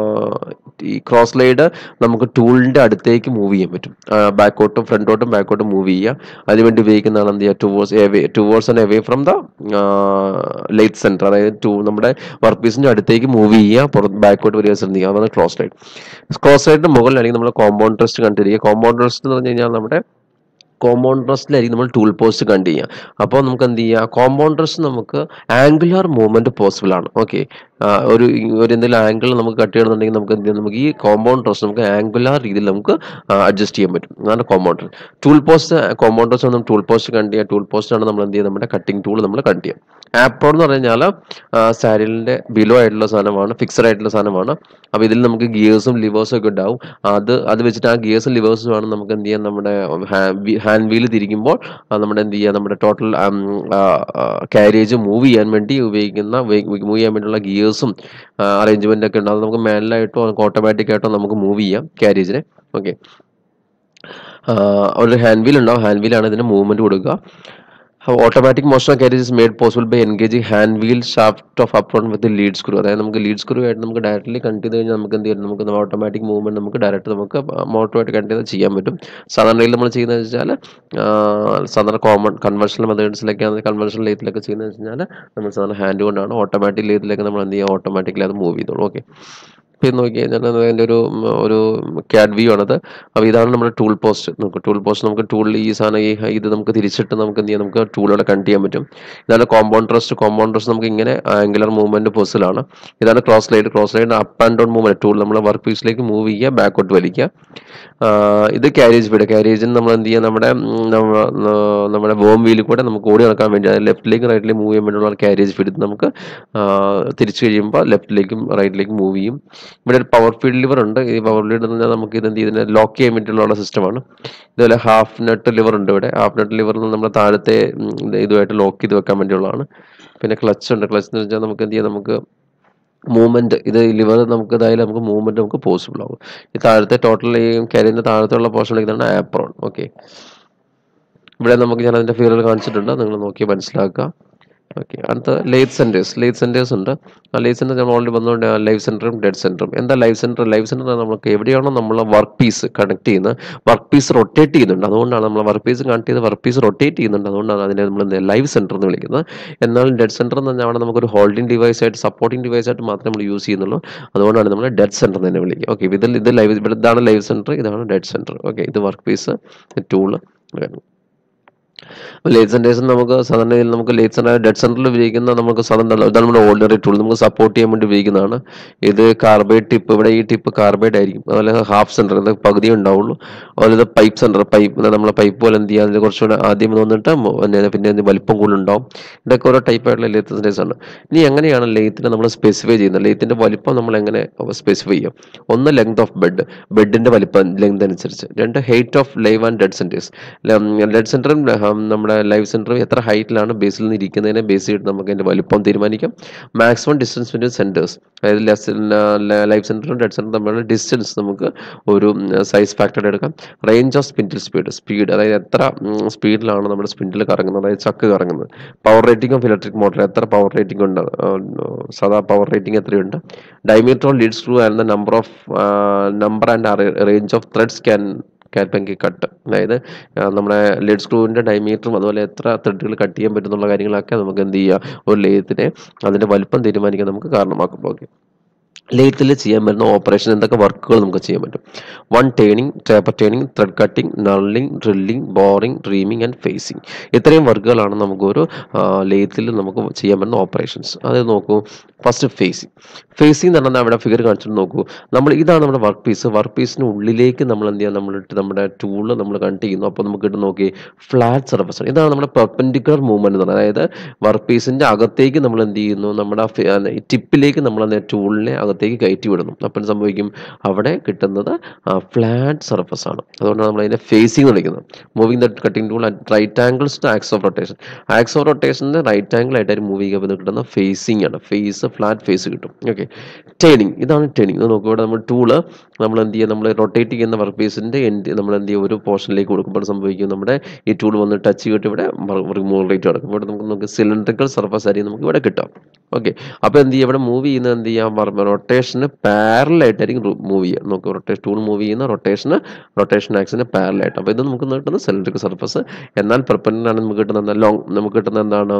ഈ ക്രോസ് ലൈഡ് നമുക്ക് ടൂളിൻ്റെ അടുത്തേക്ക് മൂവ് ചെയ്യാൻ പറ്റും ബാക്കോട്ടും ഫ്രണ്ടോട്ടും ബാക്കോട്ടും മൂവ് ചെയ്യുക അതിനുവേണ്ടി ഉപയോഗിക്കുന്നതാണ് എന്ത് ചെയ്യുക towards away towards and away from the lathe centre അതായത് ടു നമ്മുടെ വർക്ക് പീസിൻ്റെ അടുത്തേക്ക് മൂവ് ചെയ്യുക പുറത്ത് ബാക്കോട്ട് വരിക ശ്രദ്ധിക്കുക അതാണ് ക്രോസ് ലൈഡ് ക്രോസ് ലൈഡിൻ്റെ മുകളിലാണെങ്കിൽ നമ്മൾ കോമ്പൗണ്ട് ട്രസ്റ്റ് കണ്ടിരിക്കുക കോമ്പൗണ്ട് ട്രസ്റ്റ് എന്ന് പറഞ്ഞു കഴിഞ്ഞാൽ നമ്മുടെ കോമ്പൗണ്ട് ട്രസ്റ്റിലായിരിക്കും നമ്മൾ ടൂൾ പോസ്റ്റ് കണ്ട് ചെയ്യുക അപ്പോൾ നമുക്ക് എന്ത് ചെയ്യുക കോമ്പൗണ്ട് ട്രസ്റ്റ് നമുക്ക് ആംഗുലാർ മൂവ്മെന്റ് പോസിബിൾ ആണ് ഓക്കെ ഒരു ഒരു എന്തെങ്കിലും ആംഗിൾ നമുക്ക് കട്ട് ചെയ്യണമെന്നുണ്ടെങ്കിൽ നമുക്ക് എന്ത് ചെയ്യാം നമുക്ക് ഈ കോമ്പൗണ്ട് ട്രസ്റ്റ് നമുക്ക് ആംഗുലാർ രീതിയിൽ നമുക്ക് അഡ്ജസ്റ്റ് ചെയ്യാൻ പറ്റും അതാണ് compound tool post compound rest നമ്മൾ ടൂൾ പോസ്റ്റ് കണ്ട് ചെയ്യുക ടൂൾ പോസ്റ്റ് ആണ് നമ്മൾ എന്ത് ചെയ്യുക നമ്മുടെ കട്ടിംഗ് ടൂൾ നമ്മൾ കട്ട് ചെയ്യുക ആപ്രോൺ എന്ന് പറഞ്ഞു കഴിഞ്ഞാൽ സാരിലിൻ്റെ ബിലോ ആയിട്ടുള്ള സാധനമാണ് ഫിക്സഡ് ആയിട്ടുള്ള സാധനമാണ് അപ്പോൾ ഇതിൽ നമുക്ക് ഗിയേഴ്സും ലിവേഴ്സും ഒക്കെ ഉണ്ടാവും അത് അത് വെച്ചിട്ട് ആ ഗിയേഴ്സും ലിവേഴ്സും ആണ് നമുക്ക് എന്ത് ചെയ്യാൻ നമ്മുടെ ഹാൻഡ് വീൽ തിരിക്കുമ്പോൾ നമ്മുടെ എന്ത് ചെയ്യുക നമ്മുടെ ടോട്ടൽ കാരേജ് മൂവ് ചെയ്യാൻ വേണ്ടി ഉപയോഗിക്കുന്ന മൂവ് ചെയ്യാൻ വേണ്ടിയുള്ള ഗിയേഴ്സും അറേഞ്ച്മെൻ്റ് ഒക്കെ ഉണ്ട് അത് നമുക്ക് മാനുവലായിട്ടോ നമുക്ക് ഓട്ടോമാറ്റിക് ആയിട്ടോ നമുക്ക് മൂവ് ചെയ്യാം കാരേജിനെ ഓക്കെ ഒരു ഹാൻഡ് വീൽ ഉണ്ടാവും ഹാൻഡ് വീലാണ് ഇതിന് മൂവ്മെൻറ്റ് കൊടുക്കുക automatic motion carriage is made possible by engaging hand wheel shaft of apron with lead screw അതായത് നമുക്ക് ലീഡ് സ്ക്രൂ ആയിട്ട് നമുക്ക് ഡയറക്റ്റ്ലി കണ്ട് ചെയ്ത് കഴിഞ്ഞാൽ നമുക്ക് എന്ത് ചെയ്യും നമുക്ക് ഓട്ടോമാറ്റിക് മൂവ്മെന്റ് നമുക്ക് ഡയറക്റ്റ് നമുക്ക് മോട്ടറുമായിട്ട് കണ്ട് ചെയ്ത് ചെയ്യാൻ പറ്റും സാധാരണ നമ്മൾ ചെയ്യുന്നത് വെച്ചാൽ സാധാരണ കോമൺ കൺവെൻഷണൽ മെത്തേഡ്സിലൊക്കെ കൺവെൻഷണൽ ലേത്തിലൊക്കെ ചെയ്യുന്നത് വെച്ചാൽ നമ്മൾ സാധാരണ ഹാൻഡ് കൊണ്ടാണ് ഓട്ടോമാറ്റിക് ലേത്തിലൊക്കെ നമ്മൾ എന്ത് ചെയ്യുക ഓട്ടോമാറ്റിക്കലി അത് മൂവ് ചെയ്തോളൂ ഓക്കെ ഇപ്പം നോക്കി കഴിഞ്ഞാൽ അതിൻ്റെ ഒരു ഒരു ക്യാഡ് വ്യൂ ആണത് അപ്പോൾ ഇതാണ് നമ്മുടെ ടൂൾ പോസ്റ്റ് നമുക്ക് ടൂൾ പോസ്റ്റ് നമുക്ക് ടൂളിൽ ഈ സാധനം ഈ ഇത് നമുക്ക് തിരിച്ചിട്ട് നമുക്ക് എന്ത് ചെയ്യാം നമുക്ക് ടൂളോടെ കണ്ട് ചെയ്യാൻ പറ്റും ഇതാണ് കോമ്പൗണ്ട് ട്രസ്റ്റ് കോമ്പൗണ്ട് ട്രസ്റ്റ് നമുക്ക് ഇങ്ങനെ ആംഗുലർ മൂവ്മെന്റ് പോസിലാണ് ഇതാണ് cross slide cross slide up and down movement tool നമ്മൾ വർക്ക് പീസിലേക്ക് മൂവ് ചെയ്യുക ബാക്കോട്ട് വലിക്കുക ഇത് ക്യാരേജ് വീട് ക്യാരേജിന് നമ്മൾ എന്ത് ചെയ്യുക നമ്മുടെ നമ്മുടെ ബോം വീലിൽ കൂടെ നമുക്ക് ഓടി നടക്കാൻ വേണ്ടി ലെഫ്റ്റിലേക്കും റൈറ്റിലേക്കും മൂവ് ചെയ്യാൻ വേണ്ടിയുള്ള ക്യാരേജ് ഫീഡ് നമുക്ക് തിരിച്ചു കഴിയുമ്പോൾ ലെഫ്റ്റിലേക്കും റൈറ്റിലേക്കും മൂവ് ചെയ്യും ഇവിടെ ഒരു പവർ ഫീൽഡ് ലിവർ ഉണ്ട് ഈ പവർ ഫീൽഡ് എന്ന് പറഞ്ഞാൽ നമുക്ക് ഇതെന്ത് ഇതിനെ ലോക്ക് ചെയ്യാൻ വേണ്ടിയിട്ടുള്ള സിസ്റ്റമാണ് ഇതുപോലെ ഹാഫ് നെട്ട് ലിവർ ഉണ്ട് ഇവിടെ ഹാഫ് നെട്ട് ലിവർ നമ്മൾ താഴത്തെ ഇതുമായിട്ട് ലോക്ക് ചെയ്ത് വെക്കാൻ വേണ്ടിയുള്ളതാണ് പിന്നെ ക്ലച്ച് ഉണ്ട് ക്ലച്ച് എന്ന് വെച്ചാൽ നമുക്ക് എന്ത് ചെയ്യാം നമുക്ക് മൂവ്മെന്റ് ഇത് ലിവർ നമുക്ക് ഇതായാലും നമുക്ക് മൂവ്മെന്റ് നമുക്ക് പോസിബിൾ ആവും ഈ താഴത്തെ ടോട്ടൽ ഈ കരിന്റെ താഴത്തുള്ള പോർഷൻ ഇതാണ് ആപ്രോൺ ഓക്കെ ഇവിടെ നമുക്ക് ഞാൻ അതിന്റെ ഫീലുകൾ കാണിച്ചിട്ടുണ്ട് നിങ്ങൾ നോക്കി മനസ്സിലാക്കുക ഓക്കെ അടുത്ത ലേറ്റ് സെൻറ്റേഴ്സ് ലേറ്റ് സെൻറ്റേഴ്സ് ഉണ്ട് ആ ലേറ്റ് സെൻറ്റർ നമ്മൾ ഓൾറെഡി വന്നുകൊണ്ട് ലൈവ് സെൻറ്ററും ഡെഡ് സെൻറ്ററും എന്താ ലൈവ് സെൻറ്റർ ലൈവ് സെൻറ്റർ നമുക്ക് എവിടെയാണോ നമ്മൾ വർക്ക് പീസ് കണക്ട് ചെയ്യുന്നത് വർക്ക് പീസ് റൊട്ടേറ്റ് ചെയ്യുന്നുണ്ട് അതുകൊണ്ടാണ് നമ്മൾ വർക്ക് പീസ് കണക്ട് ചെയ്ത് വർക്ക് പീസ് റൊട്ടേറ്റ് ചെയ്യുന്നുണ്ട് അതുകൊണ്ടാണ് അതിനെ നമ്മൾ ലൈവ് സെൻറ്റർ എന്ന് വിളിക്കുന്നത് എന്നാൽ ഡെഡ് സെൻറ്റർ എന്ന് പറഞ്ഞാൽ അവിടെ നമുക്കൊരു ഹോൾഡിംഗ് ഡിവൈസ് ആയിട്ട് സപ്പോർട്ടിംഗ് ഡിവൈസ് ആയിട്ട് മാത്രമേ നമ്മൾ യൂസ് ചെയ്യുന്നുള്ളൂ അതുകൊണ്ടാണ് നമ്മൾ ഡെഡ് സെൻറ്റർ എന്ന് തന്നെ വിളിക്കുക ഓക്കെ ഇതിൽ ഇത് ലൈവ് ഇവിടെ ഇതാണ് ലൈവ് സെൻറ്റർ ഇതാണ് ഡെഡ് സെൻറ്റർ ഓക്കെ ഇത് workpiece tool lathe centres നമുക്ക് സാധാരണ രീതിയിൽ നമുക്ക് ലേറ്റ് സെൻറ്റർ ഡെഡ് സെൻറ്ററിൽ ഉപയോഗിക്കുന്ന നമുക്ക് സാധാരണ ഇതാണ് നമ്മുടെ ഓർഡിനറി ടൂൾ നമുക്ക് സപ്പോർട്ട് ചെയ്യാൻ വേണ്ടി ഉപയോഗിക്കുന്നതാണ് ഇത് കാർബൈഡ് ടിപ്പ് ഇവിടെ ഈ ടിപ്പ് കാർബൈഡ് ആയിരിക്കും അതുപോലെ ഹാഫ് സെൻറ്റർ ഇത് പകുതി ഉണ്ടാവുള്ളൂ അതുപോലെ ഇത് പൈപ്പ് സെൻറ്റർ പൈപ്പ് നമ്മളെ പൈപ്പ് പോലെ എന്ത് ചെയ്യുക അതിൽ കുറച്ചുകൂടെ ആദ്യം വന്നിട്ട് മൊ- പിന്നെ പിന്നെ അതിന് വലിപ്പം കൂടുതലുണ്ടാവും ഇതൊക്കെ ഓരോ ടൈപ്പ് ആയിട്ടുള്ള ലേത്ത് സെൻറ്റേഴ്സ് ആണ് ഇനി എങ്ങനെയാണ് ലെയ്ത്തിനെ നമ്മൾ സ്പെസിഫൈ ചെയ്യുന്നത് ലെയ്ത്തിൻ്റെ വലിപ്പം നമ്മൾ എങ്ങനെ സ്പെസിഫൈ ചെയ്യും ഒന്ന് ലെങ്ത് ഓഫ് ബെഡ് ബെഡിൻ്റെ വലിപ്പം ലെങ്ത് അനുസരിച്ച് രണ്ട് height of live and dead centres dead സെൻറ്ററും നമ്മുടെ ലൈവ് സെൻറ്ററും എത്ര ഹൈറ്റിലാണ് ബേസിൽ നിന്ന് ഇരിക്കുന്നതിനെ ബേസ് ചെയ്തിട്ട് നമുക്ക് അതിൻ്റെ വലിപ്പം തീരുമാനിക്കാം മാക്സിമം ഡിസ്റ്റൻസ് ബിറ്റ്വീൻ സെൻറ്റേഴ്സ് അതായത് ലൈവ് സെൻറ്ററും ഡെഡ് സെൻറ്ററും തമ്മിലുള്ള ഡിസ്റ്റൻസ് നമുക്ക് ഒരു സൈസ് ഫാക്ടർ എടുക്കാം range of spindle speed speed അതായത് എത്ര സ്പീഡിലാണ് നമ്മുടെ സ്പിൻഡിൽ കറങ്ങുന്നത് അതായത് ചക്ക് കറങ്ങുന്നത് power rating of electric motor എത്ര പവർ റേറ്റിംഗ് ഉണ്ട് ആ, സാധാ പവർ റേറ്റിംഗ് എത്രയുണ്ട് diameter of lead screw and the number of number and range of threads can can be cut അതായത് ആ, നമ്മുടെ ലീഡ് സ്ക്രൂവിൻ്റെ ഡയമീറ്ററും അതുപോലെ എത്ര ത്രെഡുകൾ കട്ട് ചെയ്യാൻ പറ്റുന്നുള്ള കാര്യങ്ങളൊക്കെ നമുക്ക് എന്ത് ചെയ്യാം ഒരു ലേത്തിനെ അതിൻ്റെ വലിപ്പം തീരുമാനിക്കാൻ നമുക്ക് കാരണമാക്കും ഓക്കെ ലേത്തിൽ ചെയ്യാൻ പറ്റുന്ന ഓപ്പറേഷൻ എന്തൊക്കെ വർക്കുകൾ നമുക്ക് ചെയ്യാൻ പറ്റും one turning taper turning thread cutting knurling drilling boring reaming and facing ഇത്രയും വർക്കുകളാണ് നമുക്കൊരു ലേത്തിൽ നമുക്ക് ചെയ്യാൻ പറ്റുന്ന ഓപ്പറേഷൻസ് അത് നോക്കൂ ഫസ്റ്റ് ഫേസിംഗ് ഫേസിംഗ് എന്ന് പറഞ്ഞാൽ അവിടെ ഫിഗർ കാണിച്ചിട്ട് നോക്കൂ നമ്മൾ ഇതാണ് നമ്മുടെ വർക്ക് പീസ് വർക്ക് പീസിന് ഉള്ളിലേക്ക് നമ്മൾ എന്ത് ചെയ്യുക നമ്മളിട്ട് നമ്മുടെ ടൂള് നമ്മൾ കണക്ട് ചെയ്യുന്നു അപ്പോൾ നമുക്ക് ഇട്ട് നോക്കി ഫ്ലാറ്റ് സർഫസ് ഇതാണ് നമ്മുടെ പെർപെൻഡിക്കുലർ മൂവ്മെന്റ് എന്ന് പറയുന്നത് അതായത് വർക്ക് പീസിന്റെ അകത്തേക്ക് നമ്മൾ എന്ത് ചെയ്യുന്നു നമ്മുടെ ടിപ്പിലേക്ക് നമ്മൾ അതിനെ ടൂളിനെ അകത്തേക്ക് കയറ്റി വിടുന്നു അപ്പം സംഭവിക്കും അവിടെ കിട്ടുന്നത് ഫ്ലാറ്റ് സർഫസ് ആണ് അതുകൊണ്ടാണ് നമ്മൾ അതിനെ ഫേസിംഗ് എന്ന് വിളിക്കുന്നത് moving the cutting tool at right angles to axis of rotation axis of റൊട്ടേഷൻ്റെ റൈറ്റ് ആംഗിൾ ആയിട്ടാണ് മൂവ് ചെയ്യുക കിട്ടുന്ന ഫേസിംഗ് ആണ് ഫേസ് ഫ്ലാറ്റ് ഫേസ് കിട്ടും ഓക്കെ ടേണിംഗ് ഇതാണ് ടേണിംഗ് നോക്കുക ഇവിടെ നമ്മൾ ടൂള് നമ്മൾ എന്ത് ചെയ്യുക നമ്മൾ റൊട്ടേറ്റ് ചെയ്യുന്ന വർക്ക് പീസിൻ്റെ എൻഡ് നമ്മൾ എന്ത് ചെയ്യുക ഒരു പോർഷനിലേക്ക് കൊടുക്കുമ്പോൾ സംഭവിക്കും നമ്മുടെ ഈ ടൂൾ വന്ന് ടച്ച് ചെയ്തിട്ട് ഇവിടെ റിമൂവ് റേറ്റ് നടക്കും ഇവിടെ നമുക്ക് നമുക്ക് സിലിണ്ടറിക്കൽ സർഫസ് ആയിരിക്കും നമുക്ക് ഇവിടെ കിട്ടാം ഓക്കെ അപ്പോൾ എന്ത് ചെയ്യുക ഇവിടെ മൂവ് ചെയ്യുന്നത് എന്ത് ചെയ്യാം റൊട്ടേഷന് പാരലായിട്ടായിരിക്കും മൂവ് ചെയ്യുക നമുക്ക് റൊട്ടേഷൻ ടൂൾ മൂവ് ചെയ്യുന്ന റൊട്ടേഷന് റൊട്ടേഷൻ ആക്സിന് പാരലായിട്ട് അപ്പോൾ ഇത് നമുക്ക് കിട്ടുന്നത് സിലിണ്ടറിക്കൽ സർഫസ് എന്നാൽ പെർപ്പൻഡിലാണ് നമുക്ക് കിട്ടുന്നത് ലോങ് നമുക്ക് കിട്ടുന്നത് എന്താണ്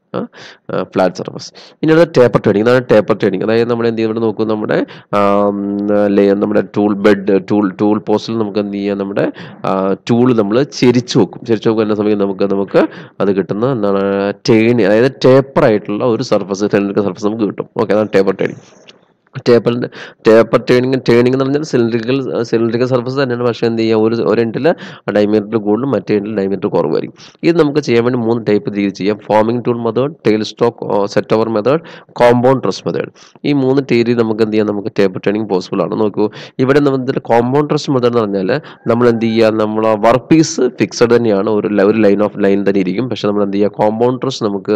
ഫ്ലാറ്റ് സർഫസ് ഇനി അത് ടേപ്പർ ട്രെയിനിങ് ഇതാണ് ടേപ്പർ ട്രെയിനിങ് അതായത് നമ്മൾ എന്ത് ചെയ്യും ഇവിടെ നോക്കൂ നമ്മുടെ ആം, ലേ- നമ്മുടെ ടൂൾ ബെഡ് ടൂൾ ടൂൾ പോസ്റ്റിൽ നമുക്ക് എന്ത് ചെയ്യാം നമ്മുടെ ടൂൾ നമ്മൾ ചെരിച്ചു വെക്കും ചെരിച്ചു വെക്കുന്ന സമയം നമുക്ക് നമുക്ക് അത് കിട്ടുന്ന എന്താണ് ടേണി അതായത് ടേപ്പർ ആയിട്ടുള്ള ഒരു സർഫസ് സിലിണ്ടറിക്കൽ സർഫസ് നമുക്ക് കിട്ടും ഓക്കെ അതാണ് ടേപ്പർ ട്രെയിനിങ് ടേപ്പറിൻ്റെ ടേപ്പർ ടേണിങ് ടേണിംഗ് എന്ന് പറഞ്ഞാൽ സിലിണ്ടറിക്കൽ സിലിണ്ടറിക്കൽ സർഫസ് തന്നെയാണ് പക്ഷേ എന്ത് ചെയ്യുക ഒരു ഒരു എൻഡിൽ ഡയമീറ്റർ കൂടുതലും മറ്റേ എൻഡിൽ ഡയമീറ്റർ കുറവായിരിക്കും ഇത് നമുക്ക് ചെയ്യാൻ വേണ്ടി മൂന്ന് ടൈപ്പ് രീതി ചെയ്യാം forming tool method tailstock set over method compound ട്രസ് മെത്തേഡ് ഈ മൂന്ന് രീതി നമുക്ക് എന്ത് ചെയ്യാം നമുക്ക് ടേപ്പർ ടേണിംഗ് പോസിബിൾ ആണ് നോക്കൂ ഇവിടെ നമ്മൾ കോമ്പൗണ്ട് ട്രസ് മെത്തേഡ് എന്ന് പറഞ്ഞാൽ നമ്മൾ എന്ത് ചെയ്യുക നമ്മൾ വർക്ക് പീസ് ഫിക്സഡ് തന്നെയാണ് ഒരു ല- ഒരു ലൈൻ ഓഫ് ലൈൻ തന്നെ ഇരിക്കും പക്ഷേ നമ്മൾ എന്ത് ചെയ്യുക കോമ്പൗണ്ട് ട്രസ് നമുക്ക്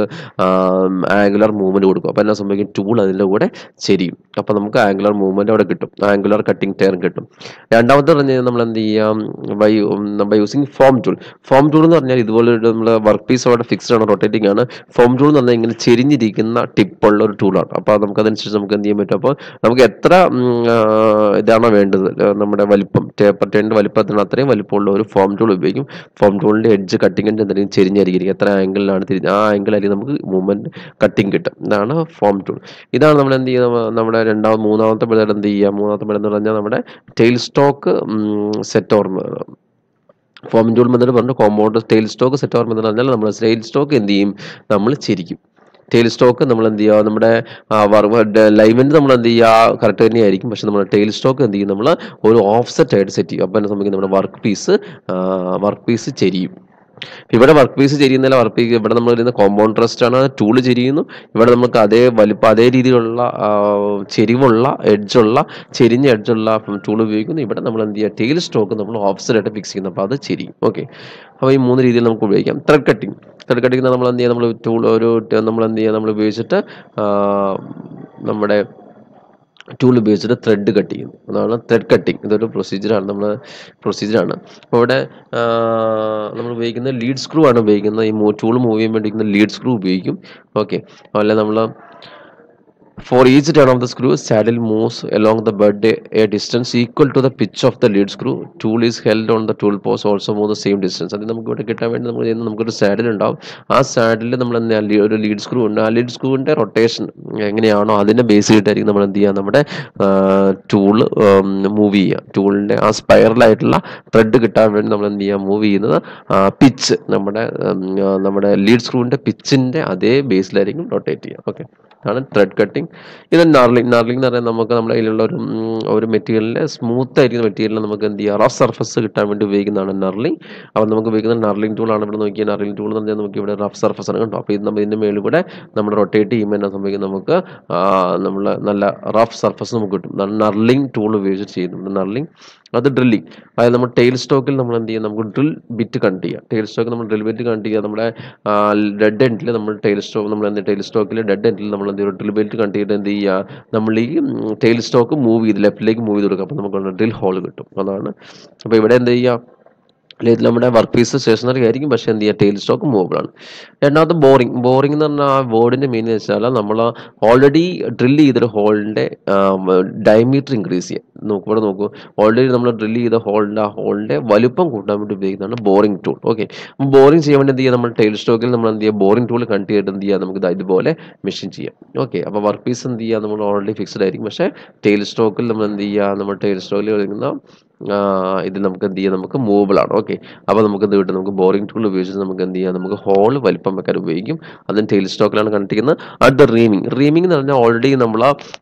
ആംഗുലർ മൂവ്മെന്റ് കൊടുക്കും അപ്പോൾ എന്നാ സംഭവിക്കും ടൂൾ അതിൻ്റെ കൂടെ ചെരിയും അപ്പോൾ നമുക്ക് ആംഗുലർ മൂവ്മെന്റ് അവിടെ കിട്ടും ആംഗുലർ കട്ടിംഗ് ടേൺ കിട്ടും രണ്ടാമത്തെ പറഞ്ഞു കഴിഞ്ഞാൽ നമ്മൾ എന്ത് ചെയ്യാം by by using form tool form tool എന്ന് പറഞ്ഞാൽ ഇതുപോലെ നമ്മൾ വർക്ക് പീസ് അവിടെ ഫിക്സ്ഡ് ആണ് റൊട്ടേറ്റിംഗ് ആണ് ഫോം ടൂൾ എന്ന് പറഞ്ഞാൽ ഇങ്ങനെ ചെരിഞ്ഞിരിക്കുന്ന ടിപ്പുള്ള ഒരു ടൂളാണ് അപ്പോൾ നമുക്ക് അതനുസരിച്ച് നമുക്ക് എന്ത് ചെയ്യാൻ പറ്റും അപ്പോൾ നമുക്ക് എത്ര ഉം, ആ, ഇതാണോ വേണ്ടത് ആ, നമ്മുടെ വലിപ്പം ടേപ്പർ ടേണിൻ്റെ വലിപ്പത്തിന് അത്രയും വലിപ്പമുള്ള ഒരു ഫോം ടൂൾ ഉപയോഗിക്കും ഫോം ടൂളിൻ്റെ എഡ്ജ് കട്ടിങ്ങിൻ്റെ എന്തെങ്കിലും ചെരിഞ്ഞായിരിക്കും എത്ര ആംഗിളിലാണ് തിരിഞ്ഞ് ആ ആംഗിളായിരിക്കും നമുക്ക് മൂവ്മെൻറ്റ് കട്ടിങ് കിട്ടും ഇതാണ് ഫോം ടൂൾ ഇതാണ് നമ്മൾ എന്ത് ചെയ്യുക നമ്മുടെ രണ്ടാമത് മൂന്നാമത്തെ മെത്തേഡ് എന്ത് ചെയ്യുക മൂന്നാമത്തെ മെത്തേഡ് എന്ന് പറഞ്ഞാൽ നമ്മുടെ tailstock set over form tool method പറഞ്ഞ compound tailstock set over എന്ന് പറഞ്ഞാൽ നമ്മൾ ടെയിൽ സ്റ്റോക്ക് എന്ത് ചെയ്യും നമ്മൾ ചിരിക്കും ടെയിൽ സ്റ്റോക്ക് നമ്മൾ എന്ത് ചെയ്യുക നമ്മുടെ ലൈമെന്റ് നമ്മൾ എന്ത് ചെയ്യുക കറക്റ്റ് തന്നെയായിരിക്കും പക്ഷെ നമ്മുടെ ടെയിൽ സ്റ്റോക്ക് എന്ത് ചെയ്യും നമ്മൾ ഒരു ഓഫ്സെറ്റ് ആയിട്ട് സെറ്റ് ചെയ്യും അപ്പോൾ എന്നെ സംബന്ധിക്കും നമ്മുടെ വർക്ക് പീസ് വർക്ക് പീസ് ചെരിയും ഇവിടെ വർക്ക് പീസ് ചെരിയുന്നില്ല വർക്ക് പീസ് ഇവിടെ നമ്മൾ വരുന്ന കോമ്പൗണ്ട് ട്രസ്റ്റ് ആണ് ടൂള് ചെരിയുന്നു ഇവിടെ നമുക്ക് അതേ വലിപ്പം അതേ രീതിയിലുള്ള ആ, ചെരിവുള്ള എഡ്ജുള്ള ചെരിഞ്ഞ എഡ്ജുള്ള ടൂൾ ഉപയോഗിക്കുന്നു ഇവിടെ നമ്മൾ എന്ത് ചെയ്യുക ടെയിൽ സ്റ്റോക്ക് നമ്മൾ ഓഫ്സെറ്റ് ആയിട്ട് ഫിക്സ് ചെയ്യുന്നു അപ്പോൾ അത് ചെരിയും ഓക്കെ അപ്പോൾ ഈ മൂന്ന് രീതിയിൽ നമുക്ക് ഉപയോഗിക്കാം ത്രെഡ് കട്ടിങ് ത്രെഡ് കട്ടിങ് നമ്മൾ എന്ത് ചെയ്യുക നമ്മൾ ടൂൾ ഒരു നമ്മൾ എന്ത് ചെയ്യുക നമ്മൾ ഉപയോഗിച്ചിട്ട് ആ, നമ്മുടെ ടൂൾ ഉപയോഗിച്ചിട്ട് ത്രെഡ് കട്ട് ചെയ്യുന്നു അതാണ് ത്രെഡ് കട്ടിങ് ഇതൊരു പ്രൊസീജിയറാണ് നമ്മൾ പ്രൊസീജിയറാണ് അപ്പോൾ ഇവിടെ നമ്മൾ ഉപയോഗിക്കുന്ന ലീഡ് സ്ക്രൂ ആണ് ഉപയോഗിക്കുന്നത് ഈ ടൂൾ മൂവ് ചെയ്യാൻ വേണ്ടി ലീഡ് സ്ക്രൂ ഉപയോഗിക്കും ഓക്കെ അതുപോലെ നമ്മൾ For each turn of the screw, saddle moves along the bed a, a distance equal to the pitch of the lead screw. Tool is held on the tool post also move the same distance. അത് നമുക്ക് ഇവിടെ കിട്ടാൻ വേണ്ടി നമ്മൾ ചെയ്യുന്നത് നമുക്കൊരു saddle ഉണ്ടാവും ആ സാഡിൽ നമ്മൾ എന്താ ലീ- ഒരു ലീഡ് സ്ക്രൂ ഉണ്ട് ആ ലീഡ് സ്ക്രൂവിൻ്റെ റൊട്ടേഷൻ എങ്ങനെയാണോ അതിനെ ബേസ് ചെയ്തിട്ടായിരിക്കും നമ്മൾ എന്ത് ചെയ്യുക നമ്മുടെ ടൂള് മൂവ് ചെയ്യുക ടൂളിൻ്റെ ആ സ്പൈറലായിട്ടുള്ള ത്രെഡ് കിട്ടാൻ വേണ്ടി നമ്മൾ എന്ത് ചെയ്യുക മൂവ് ചെയ്യുന്നത് പിച്ച് നമ്മുടെ ഉം, ആ, നമ്മുടെ ലീഡ് സ്ക്രൂവിൻ്റെ പിച്ചിൻ്റെ അതേ ബേസിലായിരിക്കും റൊട്ടേറ്റ് ചെയ്യുക ഓക്കെ ആണ് ത്രെഡ് കട്ടിങ് ഇത് നർലിംഗ് നർലിംഗ് എന്ന് പറഞ്ഞാൽ നമുക്ക് നമ്മുടെ കയ്യിലുള്ള ഒരു ഉം, ഒരു മെറ്റീരിയലിൻ്റെ സ്മൂത്ത് ആയിരിക്കുന്ന മെറ്റീരിയൽ നമുക്ക് എന്ത് ചെയ്യാം റഫ് സർഫസ് കിട്ടാൻ വേണ്ടി ഉപയോഗിക്കുന്നതാണ് നർലിംഗ് അപ്പോൾ നമുക്ക് ഉപയോഗിക്കുന്ന നർലിംഗ് ടൂളാണ് ഇവിടെ നോക്കിയാൽ നർലിംഗ് ടൂൾ എന്ന് പറഞ്ഞാൽ നമുക്ക് ഇവിടെ റഫ് സർഫസ് ആണ് കണ്ടോ അപ്പോൾ ഇത് നമ്മൾ ഇതിൻ്റെ മേളിൽ കൂടെ നമ്മൾ റൊട്ടേറ്റ് ചെയ്യുമ്പോൾ എന്നാ സംഭവിക്കും നമുക്ക് നമ്മൾ നല്ല റഫ് സർഫസ് നമുക്ക് കിട്ടും അതാണ് നർലിംഗ് ടൂൾ ഉപയോഗിച്ച് ചെയ്യുന്നത് നർലിംഗ് അത് ഡ്രില്ലിങ് അതായത് നമ്മൾ ടെയിൽ സ്റ്റോക്കിൽ നമ്മൾ എന്ത് ചെയ്യും നമുക്ക് ഡ്രിൽ ബിറ്റ് കണ്ട് ചെയ്യാം ടെയിൽ സ്റ്റോക്ക് നമ്മൾ ഡ്രിൽ ബിറ്റ് കണ്ട് ചെയ്യുക നമ്മുടെ ഡെഡ് എൻഡിൽ നമ്മൾ ടെയിൽ സ്റ്റോക്ക് നമ്മൾ എന്ത് ടെയിൽ സ്റ്റോക്കിൽ ഡെഡ് എൻഡിൽ നമ്മൾ എന്ത് ചെയ്യും ഡ്രിൽ ബിറ്റ് കണ്ട് ചെയ്തിട്ട് എന്ത് ചെയ്യുക നമ്മൾ ഈ ടെയിൽ സ്റ്റോക്ക് മൂവ് ചെയ്ത് ലെഫ്റ്റിലേക്ക് മൂവ് ചെയ്ത് കൊടുക്കുക അപ്പോൾ നമുക്ക് ഡ്രിൽ ഹോൾ കിട്ടും അതാണ് അപ്പോൾ ഇവിടെ എന്ത് ചെയ്യുക അല്ലെങ്കിൽ നമ്മുടെ വർക്ക് പീസ് സ്റ്റേഷനറി ആയിരിക്കും പക്ഷേ എന്ത് ചെയ്യുക ടെയിൽ സ്റ്റോക്ക് മൂവബിൾ ആണ് രണ്ടാമത് ബോറിംഗ് ബോറിംഗ് എന്ന് പറഞ്ഞാൽ ആ വേർഡിൻ്റെ മീനിങ് വെച്ചാൽ നമ്മൾ ഓൾറെഡി ഡ്രില്ല് ചെയ്തൊരു ഹോളിൻ്റെ ഡയമീറ്റർ ഇൻക്രീസ് ചെയ്യുക നോക്കൂ ഇവിടെ നോക്കൂ ഓൾറെഡി നമ്മൾ ഡ്രില്ല് ചെയ്ത ഹോളിൻ്റെ ആ ഹോളിൻ്റെ വലുപ്പം കൂട്ടാൻ വേണ്ടി ഉപയോഗിക്കുന്നതാണ് ബോറിംഗ് ടൂൾ ഓക്കെ ബോറിംഗ് ചെയ്യാൻ വേണ്ടി എന്ത് ചെയ്യുക നമ്മൾ ടെയിൽ സ്റ്റോക്കിൽ നമ്മൾ എന്ത് ചെയ്യുക ബോറിംഗ് ടൂൾ കണ്ട് ചെയ്തിട്ട് എന്ത് ചെയ്യുക നമുക്ക് ദാ ഇതുപോലെ മെഷീൻ ചെയ്യാം ഓക്കെ അപ്പോൾ വർക്ക് പീസ് എന്ത് ചെയ്യുക നമ്മൾ ഓൾറെഡി ഫിക്സ്ഡ് ആയിരിക്കും പക്ഷേ ടെയിൽ സ്റ്റോക്കിൽ നമ്മൾ എന്ത് ചെയ്യുക നമ്മൾ ടെയിൽ സ്റ്റോക്കിൽ വരുന്ന ഇത് നമുക്ക് എന്ത് ചെയ്യാം നമുക്ക് മൂവബിൾ ആണ് ഓക്കെ അപ്പോൾ നമുക്ക് എന്ത് കിട്ടും നമുക്ക് ബോറിംഗ് ടൂൾ ഉപയോഗിച്ച് നമുക്ക് എന്ത് ചെയ്യാം നമുക്ക് ഹോൾ വലിപ്പം വെക്കാൻ ഉപയോഗിക്കും അതും ടെയിൽ സ്റ്റോക്കിലാണ് കണ്ടിരിക്കുന്നത് അടുത്ത റീമിങ് റീമിങ് എന്ന് പറഞ്ഞാൽ ഓൾറെഡി നമ്മൾ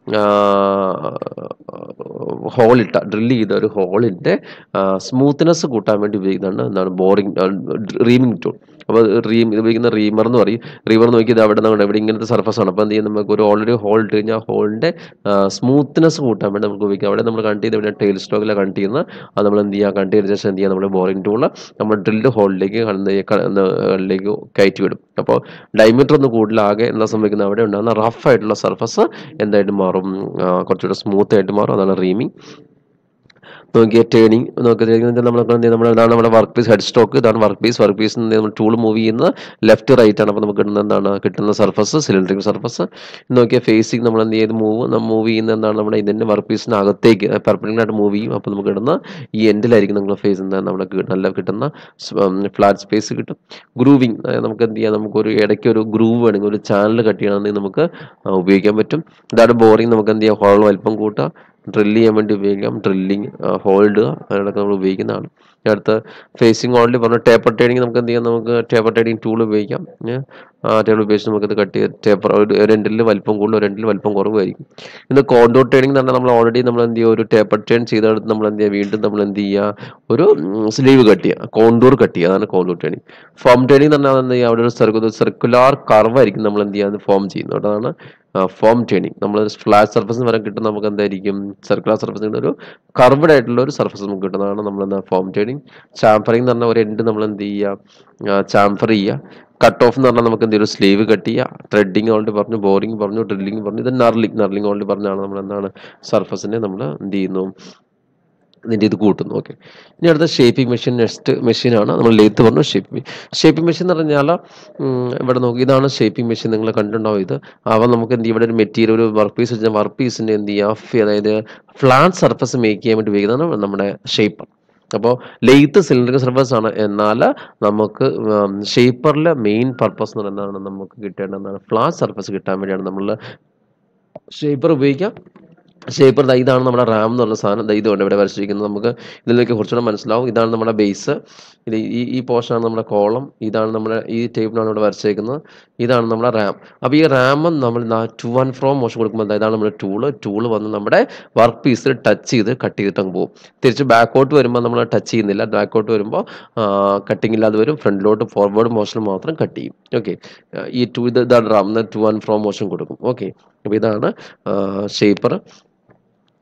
ഹോൾ ഇട്ട ഡ്രില്ല് ചെയ്ത ഒരു ഹോളിൻ്റെ സ്മൂത്ത്നെസ് കൂട്ടാൻ വേണ്ടി ഉപയോഗിക്കുന്നതാണ് എന്താണ് ബോറിംഗ് റീമിങ് ടൂൾ അപ്പോൾ റീം ഇത് ഉപയോഗിക്കുന്ന റീമർ എന്ന് പറയും റീമർ നോക്കി ഇത് അവിടെ നിന്നാണ് ഇവിടെ ഇങ്ങനത്തെ സർഫസ് ആണ് അപ്പോൾ എന്ത് ചെയ്യും നമുക്ക് ഒരു ഓൾറെഡി ഹോൾ ഇട്ട് കഴിഞ്ഞാൽ ആ ഹോളിൻ്റെ സ്മൂത്ത്നെസ് കൂട്ടാൻ വേണ്ടി നമുക്ക് ഉപയോഗിക്കാം അവിടെ നമ്മൾ കണ്ട് ചെയ്ത് ഇവിടെ ടെയിൽ സ്റ്റോക്കിലാണ് കണ്ട് ചെയ്യുന്നത് അത് നമ്മൾ എന്ത് ചെയ്യുക കണ്ട് ചെയ്ത ശേഷം എന്ത് ചെയ്യുക നമ്മുടെ ബോറിംഗ് ടൂള് നമ്മൾ ഡ്രില്ല് ഹോളിലേക്ക് കളിലേക്ക് കയറ്റി വിടും അപ്പോൾ ഡയമീറ്റർ ഒന്ന് കൂടുതലാകെ എന്താ സംഭവിക്കുന്നത് അവിടെ ഉണ്ടാകുന്ന റഫ് ആയിട്ടുള്ള സർഫസ് എന്തായിട്ട് മാറും ആ, കുറച്ചുകൂടെ സ്മൂത്ത് ആയിട്ട് മാറും അതാണ് റീമിങ് നോക്കിയ ടേണിങ് നോക്കി നമ്മൾ നമ്മൾ ഇതാണ് നമ്മുടെ വർക്ക് പീസ് ഹെഡ് സ്റ്റോക്ക് ഇതാണ് വർക്ക് പീസ് വർക്ക് പീസ് നമ്മൾ ടൂൾ മൂവ് ചെയ്യുന്നത് ലെഫ്റ്റ് റൈറ്റ് ആണ് അപ്പോൾ നമുക്ക് കിട്ടുന്ന എന്താണ് കിട്ടുന്ന സർഫസ് സിലിണ്ടറിക് സർഫസ് നോക്കിയ ഫേസിങ് നമ്മൾ എന്ത് ചെയ്ത് മൂവ് നമ്മൾ മൂവ് ചെയ്യുന്ന എന്താണ് നമ്മുടെ ഇതിൻ്റെ വർക്ക് പീസിന് അകത്തേക്ക് പെർപ്പൻഡിക്കുലർ ആയിട്ട് മൂവ് ചെയ്യും അപ്പോൾ നമുക്ക് കിട്ടുന്ന ഈ എൻഡിലായിരിക്കും നമ്മൾ ഫേസ് എന്താണ് നമ്മുടെ കി- നല്ല കിട്ടുന്ന ഫ്ലാറ്റ് സ്പേസ് കിട്ടും ഗ്രൂവിങ് നമുക്ക് എന്ത് ചെയ്യാം നമുക്കൊരു ഇടയ്ക്ക് ഒരു ഗ്രൂവ് വേണമെങ്കിൽ ഒരു ചാനൽ കട്ട് ചെയ്യണമെങ്കിൽ നമുക്ക് ആ, ഉപയോഗിക്കാൻ പറ്റും ഇതാണ് ബോറിങ് നമുക്ക് എന്ത് ചെയ്യാം ഹോൾ വലിപ്പം കൂട്ടുക ഡ്രില്ല് ചെയ്യാൻ വേണ്ടി ഉപയോഗിക്കാം ഡ്രില്ലിങ് ഹോൾഡ് അതിനൊക്കെ നമ്മൾ ഉപയോഗിക്കുന്നതാണ് ഇനി അടുത്ത ഫേസിങ് ഓൾറെഡി പറഞ്ഞ ടേപ്പർ ട്രേഡിങ് നമുക്ക് എന്ത് ചെയ്യാം നമുക്ക് ടേപ്പർ ട്രേഡിങ് ടൂൾ ഉപയോഗിക്കാം ഏ, ആ ടേബിൾ ഉപയോഗിച്ച് നമുക്കത് കട്ട് ചെയ്ത് ടേപ്പർ ഒരു രണ്ടിൽ വലിപ്പം കൂടുതൽ ഒരു രണ്ടിൽ വലിപ്പം കുറവായിരിക്കും ഇന്ന് കോണ്ടോർ ട്രേഡിംഗ് എന്ന് പറഞ്ഞാൽ നമ്മൾ ഓൾറെഡി നമ്മൾ എന്ത് ചെയ്യുക ഒരു ടേപ്പർ ട്രെയിൻ ചെയ്തെടുത്ത് നമ്മൾ എന്ത് ചെയ്യുക വീണ്ടും നമ്മൾ എന്ത് ചെയ്യുക ഒരു സ്ലീവ് കട്ട് ചെയ്യുക കോണ്ടൂർ കട്ട് ചെയ്യുക അതാണ് കോണ്ടൂർ ട്രേഡിംഗ് ഫോം ട്രേഡിംഗ് എന്ന് പറഞ്ഞാൽ എന്ത് ചെയ്യുക അവിടെ ഒരു സർക്കുലർ സർക്കുലാർ കർവ് ആയിരിക്കും നമ്മൾ എന്ത് ചെയ്യുക അത് ഫോം ചെയ്യുന്നത് അതാണ് ഫോം ട്രെയിനിങ് നമ്മൾ ഫ്ലാറ്റ് സർഫസിന് വരെ കിട്ടുന്ന നമുക്ക് എന്തായിരിക്കും സർക്കുലർ സർഫസിന് ഒരു കർവ്ഡ് ആയിട്ടുള്ള ഒരു സർഫസ് നമുക്ക് കിട്ടുന്നതാണ് നമ്മൾ എന്താ ഫോം ട്രെയിനിങ് ചാംഫറിംഗ് എന്ന് പറഞ്ഞാൽ ഒരു എൻഡ് നമ്മൾ എന്ത് ചെയ്യുക ചാംഫർ ചെയ്യുക കട്ട് ഓഫ് എന്ന് പറഞ്ഞാൽ നമുക്ക് എന്തെങ്കിലും സ്ലീവ് കട്ട് ചെയ്യുക ത്രെഡിങ് ഓൾറെഡി പറഞ്ഞു ബോറിംഗ് പറഞ്ഞു ഡ്രില്ലിംഗ് പറഞ്ഞു ഇത് നർലിംഗ് നർലിംഗ് ഓൾറെഡി പറഞ്ഞാണ് നമ്മൾ എന്താണ് സർഫസിനെ നമ്മൾ എന്ത് ചെയ്യുന്നു ഇതിൻ്റെ ഇത് കൂട്ടുന്നു ഓക്കെ ഇനി അടുത്ത ഷേപ്പിംഗ് മെഷീൻ നെക്സ്റ്റ് മെഷീനാണ് നമ്മൾ ലേത്ത് പറഞ്ഞു ഷേപ്പിംഗ് ഷേപ്പിംഗ് മെഷീൻ എന്ന് പറഞ്ഞാൽ ഉം, ഇവിടെ നോക്കി ഇതാണ് ഷേപ്പിംഗ് മെഷീൻ നിങ്ങൾ കണ്ടിട്ടുണ്ടാവും ഇത് അവ നമുക്ക് എന്ത് ചെയ്യും, ഇവിടെ ഒരു മെറ്റീരിയൽ ഒരു വർക്ക് പീസ് വെച്ചാൽ വർക്ക് പീസിൻ്റെ എന്ത് ചെയ്യുക അതായത് ഫ്ലാറ്റ് സർഫസ് മേക്ക് ചെയ്യാൻ വേണ്ടി ഉപയോഗിക്കുന്നതാണ് നമ്മുടെ ഷേപ്പർ അപ്പോൾ ലെയ്ത്ത് സിലിണ്ടറിക് സർഫസ് ആണ് എന്നാൽ നമുക്ക് ഷേപ്പറിലെ മെയിൻ പർപ്പസ് എന്ന് പറയുന്നത് എന്താണ് നമുക്ക് കിട്ടേണ്ടതാണ് ഫ്ലാറ്റ് സർഫസ് കിട്ടാൻ വേണ്ടിയാണ് നമ്മൾ ഷേപ്പർ ഉപയോഗിക്കാം ഷേപ്പർ ദാ ഇതാണ് നമ്മുടെ റാം എന്ന് പറഞ്ഞ സാധനം ദാ ഇതുകൊണ്ട് ഇവിടെ വരച്ചിരിക്കുന്നത് നമുക്ക് ഇതിലേക്ക് കുറച്ചുകൂടെ മനസ്സിലാവും ഇതാണ് നമ്മുടെ ബേസ് ഇത് ഈ ഈ പോർഷനാണ് നമ്മുടെ കോളം ഇതാണ് നമ്മുടെ ഈ ടേബിളാണ് ഇവിടെ വരച്ചേക്കുന്നത് ഇതാണ് നമ്മുടെ റാം അപ്പോൾ ഈ റാം നമ്മൾ ടു ആൻഡ് ഫ്രോ മോഷൻ കൊടുക്കുമ്പോൾ ദാ ഇതാണ് നമ്മുടെ ടൂള് ടൂള് വന്ന് നമ്മുടെ വർക്ക് പീസിൽ ടച്ച് ചെയ്ത് കട്ട് ചെയ്തിട്ട് അങ്ങ് പോകും തിരിച്ച് ബാക്കോട്ട് വരുമ്പോൾ നമ്മൾ ടച്ച് ചെയ്യുന്നില്ല ബാക്കോട്ട് വരുമ്പോൾ കട്ടിങ് ഇല്ലാതെ വരും ഫ്രണ്ടിലോട്ട് ഫോർവേഡ് മോഷൻ മാത്രം കട്ട് ചെയ്യും ഓക്കെ ഈ ടു ഇത് ഇതാണ് ram to and fro motion കൊടുക്കും ഓക്കെ അപ്പോൾ ഇതാണ് ഷേപ്പർ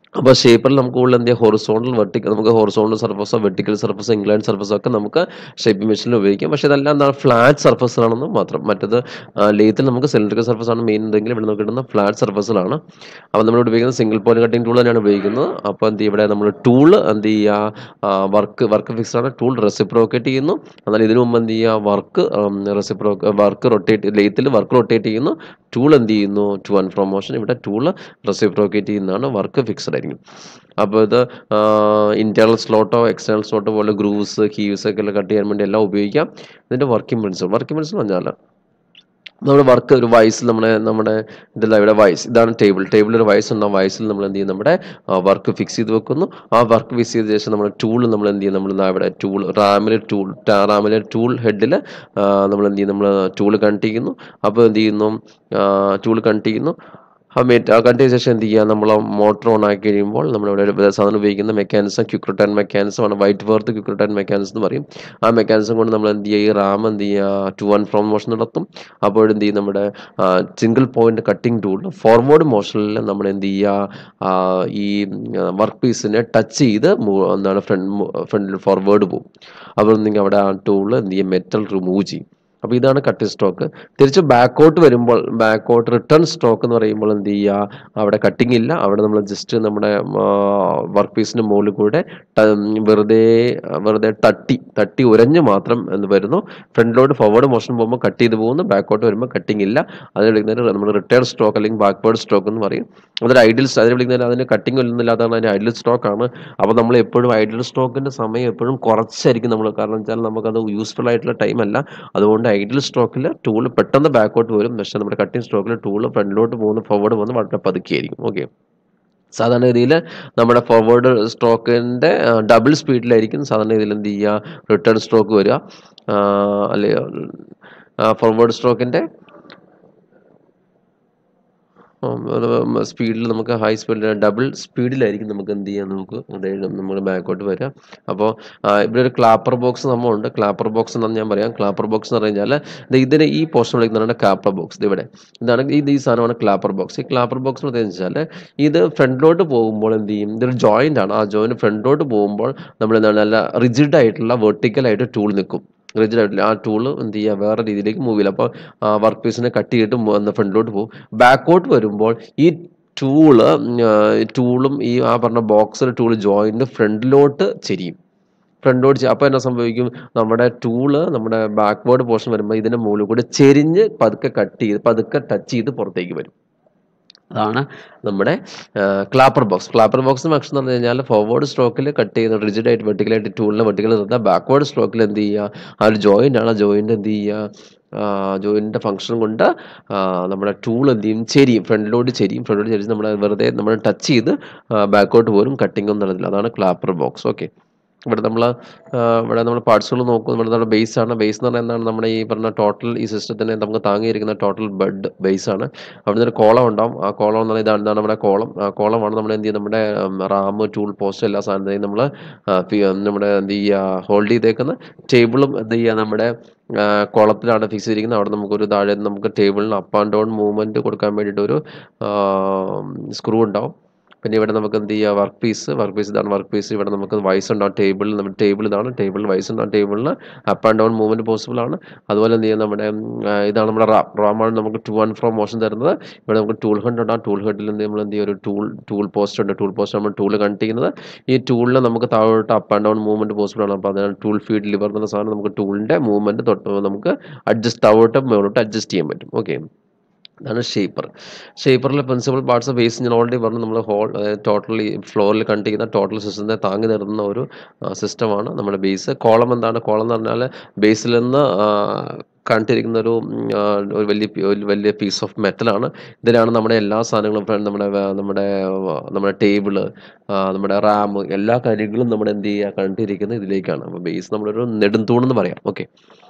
അപ്പോൾ ഷേപ്പറിൽ നമുക്ക് കൂടുതൽ എന്ത് ചെയ്യാം ഹൊറിസോണ്ടൽ വെർട്ടിക്കൽ നമുക്ക് ഹൊറിസോണ്ടൽ സർഫസോ വെർട്ടിക്കൽ സർഫസോ ഇംഗ്ലൈൻ സർഫസോ ഒക്കെ നമുക്ക് ഷേപ്പിംഗ് മെഷീനിൽ ഉപയോഗിക്കാം പക്ഷേ ഇതെല്ലാം എന്താണ് ഫ്ലാറ്റ് സർഫസുകളാണെന്ന് മാത്രം മറ്റത് ലേത്തിൽ നമുക്ക് സിലിണ്ടറിക്കൽ സർഫസ് ആണ് മെയിൻ എന്തെങ്കിലും ഇവിടെ നമുക്ക് കിട്ടുന്ന ഫ്ലാറ്റ് സർഫസുകളാണ് അപ്പോൾ നമ്മൾ ഉപയോഗിക്കുന്നത് സിംഗിൾ പോയിന്റ് കട്ടിംഗ് ടൂൾ തന്നെയാണ് ഉപയോഗിക്കുന്നത് അപ്പോൾ എന്ത് ചെയ്യും ഇവിടെ നമ്മൾ ടൂൾ എന്ത് ചെയ്യുക വർക്ക് വർക്ക് ഫിക്സ് ആണ് ടൂൾ റെസിപ്രോക്കേറ്റ് ചെയ്യുന്നു എന്നാൽ ഇതിനു മുമ്പ് എന്ത് ചെയ്യുക വർക്ക് റെസിപ്രോ വർക്ക് റൊട്ടേറ്റ് ലേത്തിൽ വർക്ക് റൊട്ടേറ്റ് ചെയ്യുന്നു ടൂൾ എന്ത് ചെയ്യുന്നു ടു ആൻഡ് ഫ്രം മോഷൻ ഇവിടെ ടൂൾ റെസിപ്രോക്കേറ്റ് ചെയ്യുന്നതാണ് വർക്ക് ഫിക്സഡ് ആയിരിക്കും അപ്പോൾ ഇത് ഇന്റേണൽ സ്ലോട്ടോ എക്സ്റ്റേണൽ സ്ലോട്ടോ പോലെ ഗ്രൂവ്സ് ഹീവ്സ് ഒക്കെ എല്ലാം കട്ട് ചെയ്യാൻ വേണ്ടി എല്ലാം ഉപയോഗിക്കാം ഇതിൻ്റെ വർക്കിംഗ് പ്രിൻസിപ്പിൾ വർക്കിംഗ് പ്രിൻസിപ്പിൾ പറഞ്ഞാൽ നമ്മുടെ വർക്ക് ഒരു വയസ്സിൽ നമ്മുടെ നമ്മുടെ ഇതല്ല ഇവിടെ വയസ്സ് ഇതാണ് ടേബിൾ ടേബിളിൽ ഒരു വയസ്സ് ഉണ്ടാവും വയസ്സിൽ നമ്മൾ എന്ത് ചെയ്യും നമ്മുടെ വർക്ക് ഫിക്സ് ചെയ്ത് വെക്കുന്നു ആ വർക്ക് ഫിക്സ് ചെയ്ത ശേഷം നമ്മുടെ ടൂൾ നമ്മൾ എന്ത് ചെയ്യും നമ്മൾ ദാ ഇവിടെ ടൂൾ റാമിലെ ടൂൾ റാമിലെ ടൂൾ ഹെഡിൽ നമ്മൾ എന്ത് ചെയ്യും നമ്മൾ ടൂൾ കണക്ട് ചെയ്യുന്നു അപ്പോൾ എന്ത് ചെയ്യുന്നു ടൂൾ കണക്ട് ചെയ്യുന്നു ആ മേറ്റ് ആ കണ്ടതിന് ശേഷം എന്ത് ചെയ്യുക നമ്മൾ മോട്ടർ ഓൺ ആക്കി കഴിയുമ്പോൾ നമ്മളിവിടെ സാധാരണ ഉപയോഗിക്കുന്ന മെക്കാനിസം ക്വിക്ക് റിട്ടേൺ മെക്കാനിസം ആണ് Whitworth quick return mechanism എന്ന് പറയും ആ മെക്കാനിസം കൊണ്ട് നമ്മൾ എന്ത് ചെയ്യുക ഈ റാം എന്ത് ചെയ്യുക ടു ആൻഡ് ഫ്രോം മോഷൻ നടത്തും അപ്പോൾ എന്ത് ചെയ്യും നമ്മുടെ single point cutting tool forward മോഷനിൽ നമ്മൾ എന്ത് ചെയ്യുക ഈ വർക്ക് പീസിനെ ടച്ച് ചെയ്ത് എന്താണ് ഫ്രണ്ട് ഫ്രണ്ടിൽ ഫോർവേഡ് പോകും അപ്പോൾ നിങ്ങൾ അവിടെ ആ ടൂൾ എന്ത് ചെയ്യും മെറ്റൽ റിമൂവ് ചെയ്യും അപ്പോൾ ഇതാണ് കട്ടിംഗ് സ്ട്രോക്ക് തിരിച്ച് ബാക്കോട്ട് വരുമ്പോൾ ബാക്കോട്ട് റിട്ടേൺ സ്ട്രോക്ക് എന്ന് പറയുമ്പോൾ എന്ത് ചെയ്യുക അവിടെ കട്ടിംഗ് ഇല്ല അവിടെ നമ്മൾ ജസ്റ്റ് നമ്മുടെ വർക്ക് പീസിന് മുകളിൽ കൂടെ വെറുതെ വെറുതെ തട്ടി തട്ടി ഉരഞ്ഞ് മാത്രം എന്ന് വരുന്നു ഫ്രണ്ടിലോട്ട് ഫോർവേഡ് മോഷൻ പോകുമ്പോൾ കട്ട് ചെയ്ത് പോകുന്നു ബാക്കോട്ട് വരുമ്പോൾ കട്ടിംഗ് ഇല്ല അതിന് വിളിക്കുന്നത് നമ്മൾ റിട്ടേൺ സ്ട്രോക്ക് അല്ലെങ്കിൽ ബാക്ക്വേർഡ് സ്ട്രോക്ക് എന്ന് പറയും അതൊരു ഐഡിയൽ അതിന് വിളിക്കുന്നത് അതിന് കട്ടിംഗ് ഒന്നുമില്ലാത്തതാണ് അതിന് ഐഡിയൽ സ്ട്രോക്ക് ആണ് അപ്പോൾ നമ്മൾ എപ്പോഴും ഐഡിയൽ സ്ട്രോക്കിൻ്റെ സമയം എപ്പോഴും കുറച്ചായിരിക്കും നമ്മൾ കാരണം വെച്ചാൽ നമുക്കത് യൂസ്ഫുൾ ആയിട്ടുള്ള ടൈം അല്ല അതുകൊണ്ട് ഐഡിയൽ സ്ട്രോക്കിൽ ടൂൾ പെട്ടെന്ന് ബാക്കോട്ട് വരും പക്ഷേ നമ്മുടെ കട്ടിംഗ് സ്ട്രോക്കിൽ ടൂൾ ഫ്രണ്ടിലോട്ട് പോകുന്നു ഫോർവേഡ് പോകുന്നു വളരെ പതുക്കെയായിരിക്കും ഓക്കെ സാധാരണ രീതിയിൽ നമ്മുടെ ഫോർവേഡ് സ്ട്രോക്കിൻ്റെ ഡബിൾ സ്പീഡിലായിരിക്കും സാധാരണ രീതിയിൽ എന്ത് ചെയ്യുക റിട്ടേൺ സ്ട്രോക്ക് വരിക അല്ലെ ഫോർവേഡ് സ്ട്രോക്കിൻ്റെ സ്പീഡിൽ നമുക്ക് ഹൈ സ്പീഡിൽ ഡബിൾ സ്പീഡിലായിരിക്കും നമുക്ക് എന്ത് ചെയ്യാം നമുക്ക് അതായത് നമ്മൾ ബാക്കോട്ട് വരിക അപ്പോൾ ഇവിടെ ഒരു ക്ലാപ്പർ ബോക്സ് സംഭവമുണ്ട് ക്ലാപ്പർ ബോക്സ് എന്ന് ഞാൻ പറയാം ക്ലാപ്പർ ബോക്സ് എന്ന് പറഞ്ഞാൽ ഇതിന് ഈ പോർഷൻ വിളിക്കുന്നതാണ് ക്ലാപ്പർ ബോക്സ് ഇവിടെ ഇതാണ് ഇത് ഈ സാധനമാണ് ക്ലാപ്പർ ബോക്സ് ഈ ക്ലാപ്പർ ബോക്സ് എന്ന് വെച്ചാൽ ഇത് ഫ്രണ്ടിലോട്ട് പോകുമ്പോൾ എന്ത് ചെയ്യും ഇതൊരു ജോയിൻ്റ് ആണ് ആ ജോയിൻറ്റ് ഫ്രണ്ടിലോട്ട് പോകുമ്പോൾ നമ്മൾ എന്താണ് നല്ല റിജിഡ് ആയിട്ടുള്ള വെർട്ടിക്കലായിട്ട് ടൂൾ നിൽക്കും റിജിഡ് ആയിട്ടില്ല ആ ടൂള് എന്ത് ചെയ്യുക വേറെ രീതിയിലേക്ക് മൂവ് ചെയ്യില്ല അപ്പോൾ വർക്ക് പീസിനെ കട്ട് ചെയ്തിട്ട് ഫ്രണ്ടിലോട്ട് പോകും ബാക്കോട്ട് വരുമ്പോൾ ഈ ടൂള് ടൂളും ഈ ആ പറഞ്ഞ ബോക്സിലെ ടൂൾ ജോയിൻ്റ് ഫ്രണ്ടിലോട്ട് ചെരിയും ഫ്രണ്ടിലോട്ട് അപ്പോൾ എന്നാ സംഭവിക്കും നമ്മുടെ ടൂള് നമ്മുടെ ബാക്ക്വേർഡ് പോർഷൻ വരുമ്പോൾ ഇതിൻ്റെ മുകളിൽ കൂടെ ചെരിഞ്ഞ് പതുക്കെ കട്ട് ചെയ്ത് പതുക്കെ ടച്ച് ചെയ്ത് പുറത്തേക്ക് വരും അതാണ് നമ്മുടെ clapper box clapper box function എന്ന് പറഞ്ഞു കഴിഞ്ഞാൽ ഫോർവേഡ് സ്ട്രോക്കിൽ കട്ട് ചെയ്യുന്ന റിജിഡ് ആയിട്ട് വെർട്ടിക്കലായിട്ട് ടൂളിനെ വെർട്ടിക്കൽ നിർത്താം ബാക്ക്വേർഡ് സ്ട്രോക്കിൽ എന്ത് ചെയ്യുക ആ ഒരു ജോയിൻ്റ് ആണ് ആ ജോയിൻ്റ് എന്ത് ചെയ്യുക ജോയിൻ്റെ ഫംഗ്ഷൻ കൊണ്ട് നമ്മുടെ ടൂൾ എന്ത് ചെയ്യും ചെരിയും ഫ്രണ്ടിലോട്ട് ചെരിയും ഫ്രണ്ടിലോട്ട് ചെരിച്ച് നമ്മൾ വെറുതെ നമ്മൾ ടച്ച് ചെയ്ത് ബാക്കോട്ട് പോലും കട്ടിംഗ് ഒന്നും നടത്തില്ല അതാണ് ക്ലാപ്പർ ബോക്സ് ഓക്കെ ഇവിടെ നമ്മൾ ഇവിടെ നമ്മൾ പാർട്സുകൾ നോക്കും ഇവിടെ നമ്മുടെ ബേസ് ആണ് ബേസ് എന്ന് പറഞ്ഞാൽ എന്താണ് നമ്മുടെ ഈ പറഞ്ഞ ടോട്ടൽ ഈ സിസ്റ്റത്തിനെ നമുക്ക് താങ്ങിയിരിക്കുന്ന ടോട്ടൽ ബെഡ് ബേസ് ആണ് അവിടെ ഒരു കോളം ഉണ്ടാവും ആ കോളം എന്ന് പറഞ്ഞാൽ ഇതാണ് ഇതാണ് നമ്മുടെ കോളം ആ കോളമാണ് നമ്മൾ എന്ത് ചെയ്യും നമ്മുടെ റാം ടൂൾ പോസ്റ്റ് എല്ലാ സാധനത്തെയും നമ്മൾ നമ്മുടെ എന്ത് ചെയ്യുക ഹോൾഡ് ചെയ്തേക്കുന്ന ടേബിളും എന്ത് ചെയ്യുക നമ്മുടെ കോളത്തിലാണ് ഫിക്സ് ചെയ്തിരിക്കുന്നത് അവിടെ നമുക്കൊരു താഴെ നമുക്ക് ടേബിളിന് അപ്പ് ആൻഡ് ഡൗൺ മൂവ്മെൻറ്റ് കൊടുക്കാൻ വേണ്ടിയിട്ട് ഒരു സ്ക്രൂ ഉണ്ടാവും പിന്നെ ഇവിടെ നമുക്ക് എന്ത് ചെയ്യുക വർക്ക് പീസ് വർക്ക് പീസ് ഇതാണ് വർക്ക് പീസ് ഇവിടെ നമുക്ക് വൈസ് ഉണ്ടാവും ടേബിളിൽ നമ്മുടെ ടേബിൾ ഇതാണ് ടേബിളിൽ വൈസ് ഉണ്ടാവും ടേബിളിൽ up and down movement possible ആണ് അതുപോലെ എന്ത് ചെയ്യുക നമ്മുടെ ഇതാണ് നമ്മുടെ റാം റാമാണ് നമുക്ക് ടു ആൻഡ് ഫ്രോ മോഷൻ തരുന്നത് ഇവിടെ നമുക്ക് ടൂൾ ഹെഡ് ഉണ്ടാവും ടൂൾ ഹെഡിൽ എന്ത് നമ്മൾ എന്ത് ചെയ്യുക ഒരു ടൂൾ ടൂൾ പോസ്റ്റ് ഉണ്ട് ടൂൾ പോസ്റ്റ് നമ്മൾ ടൂൾ കണക്ട് ചെയ്യുന്നത് ഈ ടൂളിൽ നമുക്ക് താഴോട്ട് up and down movement possible ആണ് അപ്പോൾ അതിനാണ് ടൂൾ ഫീഡ് ലിവർ എന്ന സാധനം നമുക്ക് ടൂളിൻ്റെ മൂവ്മെൻറ്റ് തൊട്ട് നമുക്ക് അഡ്ജസ്റ്റ് താഴോട്ട് മുകളിലോട്ട് അഡ്ജസ്റ്റ് ചെയ്യാൻ പറ്റും ഓക്കെ ഇതാണ് ഷേപ്പർ ഷേപ്പറിലെ പ്രിൻസിപ്പൽ പാർട്സ് ബേസ് ഞാൻ ഓൾറെഡി പറഞ്ഞു നമ്മൾ ഹോൾ ടോട്ടലി ഫ്ലോറിൽ കണ്ട് ചെയ്യുന്ന ടോട്ടൽ സിസ്റ്റത്തെ താങ്ങി നിർത്തുന്ന ഒരു സിസ്റ്റമാണ് നമ്മുടെ ബേസ് കോളം എന്താണ് കോളം എന്ന് പറഞ്ഞാൽ ബേസിൽ നിന്ന് കണ്ടിരിക്കുന്ന ഒരു ഒരു വലിയ ഒരു വലിയ പീസ് ഓഫ് മെറ്റലാണ് ഇതിലാണ് നമ്മുടെ എല്ലാ സാധനങ്ങളും നമ്മുടെ നമ്മുടെ നമ്മുടെ ടേബിള് നമ്മുടെ റാം എല്ലാ കാര്യങ്ങളും നമ്മുടെ എന്ത് ചെയ്യുക കണ്ടിരിക്കുന്നത് ഇതിലേക്കാണ് അപ്പോൾ ബേസ് നമ്മളൊരു നെടുന്തൂണെന്ന് പറയാം ഓക്കെ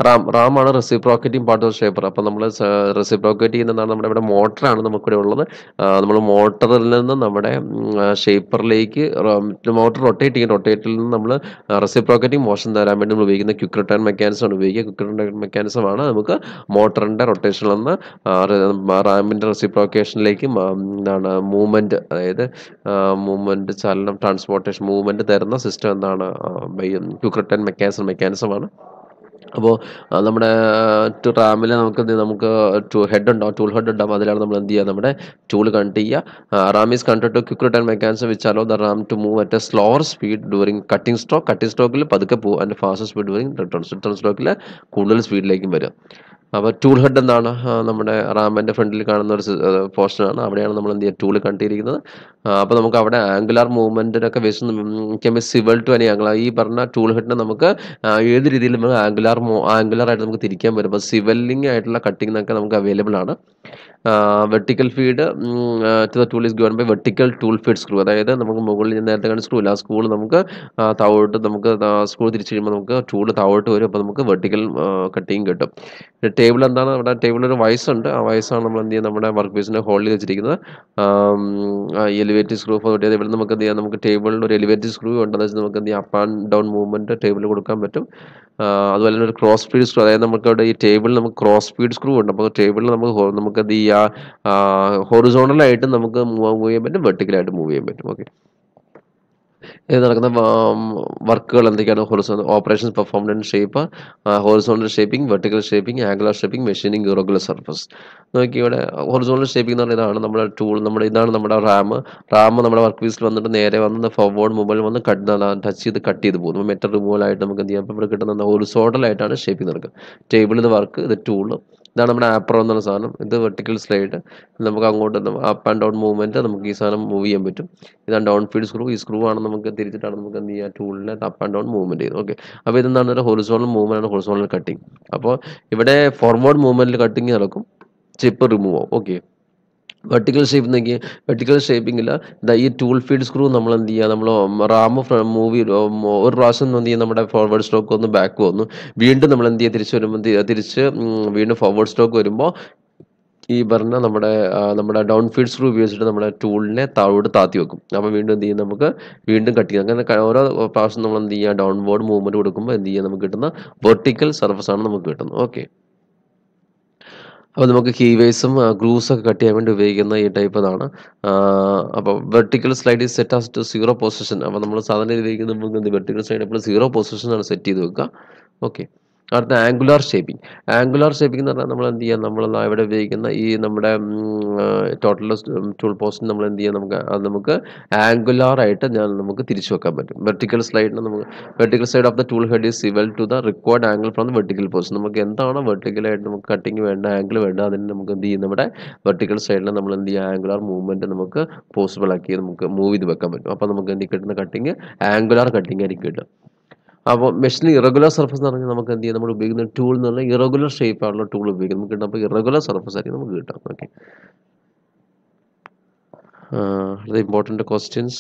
റാം റാം ആണ് റെസിപ്രോക്കറ്റിംഗ് പാർട്ട് ഓഫ് ഷേപ്പർ അപ്പം നമ്മൾ റെസിപ്രോക്കേറ്റ് ചെയ്യുന്നതാണ് നമ്മുടെ ഇവിടെ മോട്ടറാണ് നമുക്കിവിടെ ഉള്ളത് നമ്മൾ മോട്ടറിൽ നിന്ന് നമ്മുടെ ഷേപ്പറിലേക്ക് മോട്ടർ റൊട്ടേറ്റ് ചെയ്യും റൊട്ടേറ്റിൽ നിന്ന് നമ്മൾ റെസിപ്രോക്കറ്റിംഗ് മോഷൻ തരാൻ വേണ്ടി നമ്മൾ ഉപയോഗിക്കുന്ന ക്വിക്ക് റിട്ടേൺ മെക്കാനിസം ആണ് ഉപയോഗിക്കുക ക്വിക്ക് റിട്ടേൺ മെക്കാനിസം ആണ് നമുക്ക് മോട്ടറിൻ്റെ റൊട്ടേഷനിൽ നിന്ന് റാമിൻ്റെ റെസിപ്രോക്കേഷനിലേക്ക് എന്താണ് മൂവ്മെൻറ്റ് അതായത് മൂവ്മെൻറ്റ് ചലനം ട്രാൻസ്പോർട്ടേഷൻ മൂവ്മെൻറ്റ് തരുന്ന സിസ്റ്റം എന്താണ് ക്വിക്ക് റിട്ടേൺ മെക്കാനിസം മെക്കാനിസമാണ് അപ്പോൾ നമ്മുടെ റാമിൽ നമുക്ക് എന്ത് ചെയ്യും? നമുക്ക് ഹെഡ് ഉണ്ടാവും ടൂൾ ഹെഡ് ഉണ്ടാവും അതിലാണ് നമ്മൾ എന്ത് ചെയ്യുക നമ്മുടെ ടൂൾ കണക്ട് ചെയ്യുക ram is control to quick return mechanism which allow the ram to move at a slower speed during cutting stroke cutting സ്ട്രോക്കിൽ പതുക്കെ പോകും അതിൻ്റെ fast speed during return return സ്ട്രോക്കിൽ കൂടുതൽ സ്പീഡിലേക്കും വരും അപ്പോൾ ടൂൾ ഹെഡ് എന്താണ് ആ, നമ്മുടെ റാമിൻ്റെ ഫ്രണ്ടിൽ കാണുന്ന ഒരു പോർഷനാണ് അവിടെയാണ് നമ്മൾ എന്ത് ചെയ്യുക ടൂൾ കണ്ടിരിക്കുന്നത് അപ്പോൾ നമുക്ക് അവിടെ ആംഗുലാർ മൂവ്മെൻറ്റിനൊക്കെ വെച്ച് സിവൽ ടു അനി ആംഗുലാർ ഈ പറഞ്ഞ ടൂൾ ഹെഡിനെ നമുക്ക് ആ, ഏത് രീതിയിൽ നമുക്ക് ആംഗുലാർ ആംഗുലാർ ആയിട്ട് നമുക്ക് തിരിക്കാൻ പറ്റും അപ്പോൾ സിവലിംഗ് ആയിട്ടുള്ള കട്ടിംഗ് ഒക്കെ നമുക്ക് അവൈലബിൾ ആണ് vertical feed to the tool is given by vertical tool feed screw അതായത് നമുക്ക് മുകളിൽ ഞാൻ നേരത്തെ കണ്ട സ്ക്രൂ ഇല്ല ആ സ്ക്രൂ നമുക്ക് ആ, താഴോട്ട് നമുക്ക് സ്ക്രൂ തിരിച്ച് കഴിയുമ്പോൾ നമുക്ക് ടൂൾ താഴോട്ട് വരും അപ്പോൾ നമുക്ക് വെർട്ടിക്കൽ കട്ടിങ് കിട്ടും ടേബിൾ എന്താണ് അവിടെ ടേബിളിൽ ഒരു വയസ്സുണ്ട് ആ വയസ്സാണ് നമ്മൾ എന്ത് ചെയ്യുക നമ്മുടെ വർക്ക് പീസിനെ ഹോൾഡ് ചെയ്ത് വെച്ചിരിക്കുന്നത് എലിവേറ്റീവ് സ്ക്രൂ ഫോർ ഇവിടെ നമുക്ക് എന്ത് ചെയ്യാം നമുക്ക് ടേബിളിൽ ഒരു എലിവേറ്റീവ് സ്ക്രൂ ഉണ്ടെന്ന് വെച്ചാൽ നമുക്ക് എന്ത് ചെയ്യാം അപ്പ് ആൻഡ് ഡൗൺ മൂവ്മെൻറ്റ് ടേബിളിൽ കൊടുക്കാൻ പറ്റും ആ, അതുപോലെ തന്നെ ഒരു ക്രോസ് ഫീഡ് സ്ക്രൂ അതായത് നമുക്ക് അവിടെ ഈ ടേബിളിൽ നമുക്ക് ക്രോസ് ഫീഡ് സ്ക്രൂ ഉണ്ട് അപ്പോൾ ടേബിളിൽ നമുക്ക് ഹോ- നമുക്ക് എന്ത് ചെയ്യാം ഹൊറിസോണലായിട്ട് നമുക്ക് മൂവ് ചെയ്യാൻ പറ്റും വെർട്ടിക്കലായിട്ട് മൂവ് ചെയ്യാൻ പറ്റും ഓക്കെ ഇത് നടക്കുന്ന വർക്കുകൾ എന്തൊക്കെയാണ് horizon operations performed in shape horizontal shaping vertical shaping angular shaping machining irregular surface നോക്കി ഇവിടെ ഹൊറിസോണൽ ഷേപ്പിംഗ് എന്ന് പറഞ്ഞാൽ ഇതാണ് നമ്മുടെ ടൂൾ നമ്മുടെ ഇതാണ് നമ്മുടെ റാം റാം നമ്മുടെ വർക്ക് പീസിൽ വന്നിട്ട് നേരെ വന്ന് ഫോർവേഡ് മൊബൈൽ വന്ന് കട്ട് ടച്ച് ചെയ്ത് കട്ട് ചെയ്ത് പോകുന്നു മെറ്റൽ റിമൂവൽ ആയിട്ട് നമുക്ക് എന്ത് ചെയ്യാം അപ്പോൾ ഇവിടെ കിട്ടുന്ന ഹൊറിസോണൽ ആയിട്ടാണ് ഷേപ്പിംഗ് നടക്കുക ടേബിൾ ഇത് വർക്ക് ഇത് ടൂള് ഇതാണ് നമ്മുടെ ആപ്രോ എന്നുള്ള സാധനം ഇത് വെർട്ടിക്കൽ സ്ലൈഡ് നമുക്ക് അങ്ങോട്ട് അപ്പ് ആൻഡ് ഡൗൺ മൂവ്മെൻറ്റ് നമുക്ക് ഈ സാധനം മൂവ് ചെയ്യാൻ പറ്റും ഇതാണ് ഡൗൺ ഫീഡ് സ്ക്രൂ ഈ സ്ക്രൂ ആണ് നമുക്ക് തിരിച്ചിട്ടാണ് നമുക്ക് എന്ത് ചെയ്യുക ടൂളിനെ അപ്പ് ആൻഡ് ഡൗൺ മൂവ്മെൻറ്റ് ചെയ്യുന്നത് ഓക്കെ അപ്പോൾ ഇതെന്താണ് ഒരു ഹൊറിസോണൽ മൂവ്മെൻ്റ് ആണ് ഹൊറിസോണൽ കട്ടിങ് അപ്പോൾ ഇവിടെ ഫോർവേഡ് മൂവ്മെൻറ്റിൽ കട്ടിങ് നടക്കും ചിപ്പ് റിമൂവ് ആവും ഓക്കെ വെർട്ടിക്കൽ ഷേപ്പ് നോക്കി വെർട്ടിക്കൽ ഷേപ്പിങ്ങിൽ ഈ ടൂൾ ഫീഡ് സ്ക്രൂ നമ്മൾ എന്ത് ചെയ്യുക നമ്മൾ റാം മൂവി ഒരു പ്രാവശ്യം എന്ത് ചെയ്യും നമ്മുടെ ഫോർവേഡ് സ്റ്റോക്ക് ഒന്ന് ബാക്ക് വന്നു വീണ്ടും നമ്മൾ എന്ത് ചെയ്യുക തിരിച്ച് വരുമ്പോൾ തി- തിരിച്ച് ഉം, വീണ്ടും ഫോർവേഡ് സ്റ്റോക്ക് വരുമ്പോൾ ഈ പറഞ്ഞ നമ്മുടെ ആ, നമ്മുടെ ഡൗൺ ഫീഡ് സ്ക്രൂ ഉപയോഗിച്ചിട്ട് നമ്മുടെ ടൂളിനെ താഴോട്ട് താത്തി വെക്കും അപ്പോൾ വീണ്ടും എന്ത് ചെയ്യും നമുക്ക് വീണ്ടും കട്ട് ചെയ്യാം അങ്ങനെ ക- ഓരോ പ്രാവശ്യം നമ്മൾ എന്ത് ചെയ്യുക ഡൗൺവേർഡ് മൂവ്മെൻറ്റ് കൊടുക്കുമ്പോൾ എന്ത് ചെയ്യുക നമുക്ക് കിട്ടുന്ന വെർട്ടിക്കൽ സർഫസ് ആണ് നമുക്ക് കിട്ടുന്നത് ഓക്കെ അപ്പോൾ നമുക്ക് കീവേസും ഗ്രൂസ് ഒക്കെ കട്ട് ചെയ്യാൻ വേണ്ടി ഉപയോഗിക്കുന്ന ഈ ടൈപ്പ് ഇതാണ് അപ്പോൾ vertical slide is set as to zero position അപ്പോൾ നമ്മൾ സാധാരണ ഉപയോഗിക്കുന്നത് നമുക്ക് വെർട്ടിക്കൽ സ്ലൈഡ് എപ്പോഴും സീറോ പൊസിഷനാണ് സെറ്റ് ചെയ്ത് വെക്കുക ഓക്കെ അടുത്ത ആംഗുലാർ ഷേപ്പിംഗ് ആംഗുലാർ ഷേപ്പിംഗ് എന്ന് പറഞ്ഞാൽ നമ്മൾ എന്ത് ചെയ്യുക നമ്മൾ ദാ ഇവിടെ ഉപയോഗിക്കുന്ന ഈ നമ്മുടെ ടോട്ടൽ ടൂൾ പോസ്റ്റ് നമ്മൾ എന്ത് ചെയ്യുക നമുക്ക് അത് നമുക്ക് ആംഗുലാർ ആയിട്ട് ഞാൻ നമുക്ക് തിരിച്ചു വെക്കാൻ പറ്റും വെർട്ടിക്കൽ സ്ലൈഡിന് നമുക്ക് vertical side of the tool head is swivel to the required angle from the vertical post നമുക്ക് എന്താണോ വെർട്ടിക്കലായിട്ട് നമുക്ക് കട്ടിങ് വേണ്ട ആംഗിൾ വേണ്ട അതിന് നമുക്ക് എന്ത് ചെയ്യും നമ്മുടെ വെർട്ടിക്കൽ സൈഡിൽ നമ്മൾ എന്ത് ചെയ്യുക ആംഗുലാർ മൂവ്മെൻറ്റ് നമുക്ക് പോസിബിൾ ആക്കി നമുക്ക് മൂവ് ചെയ്ത് വെക്കാൻ പറ്റും അപ്പോൾ നമുക്ക് എന്ത് കിട്ടുന്ന കട്ടിങ് ആംഗുലാർ കട്ടിങ് ആയിരിക്കും കിട്ടുക അപ്പോൾ മെഷീനിൽ ഇറഗുലർ സർഫസ് എന്ന് പറഞ്ഞാൽ നമുക്ക് എന്ത് ചെയ്യാം നമ്മൾ ഉപയോഗിക്കുന്ന ടൂൾ എന്ന് പറഞ്ഞാൽ ഇറഗുലർ ഷേപ്പാണുള്ള ടൂൾ ഉപയോഗിക്കുന്നത് നമുക്ക് കിട്ടും അപ്പോൾ ഇറഗുലർ സർഫസ് ആയിരിക്കും നമുക്ക് കിട്ടാം ഓക്കെ ഇമ്പോർട്ടൻ്റ് ക്വസ്റ്റ്യൻസ്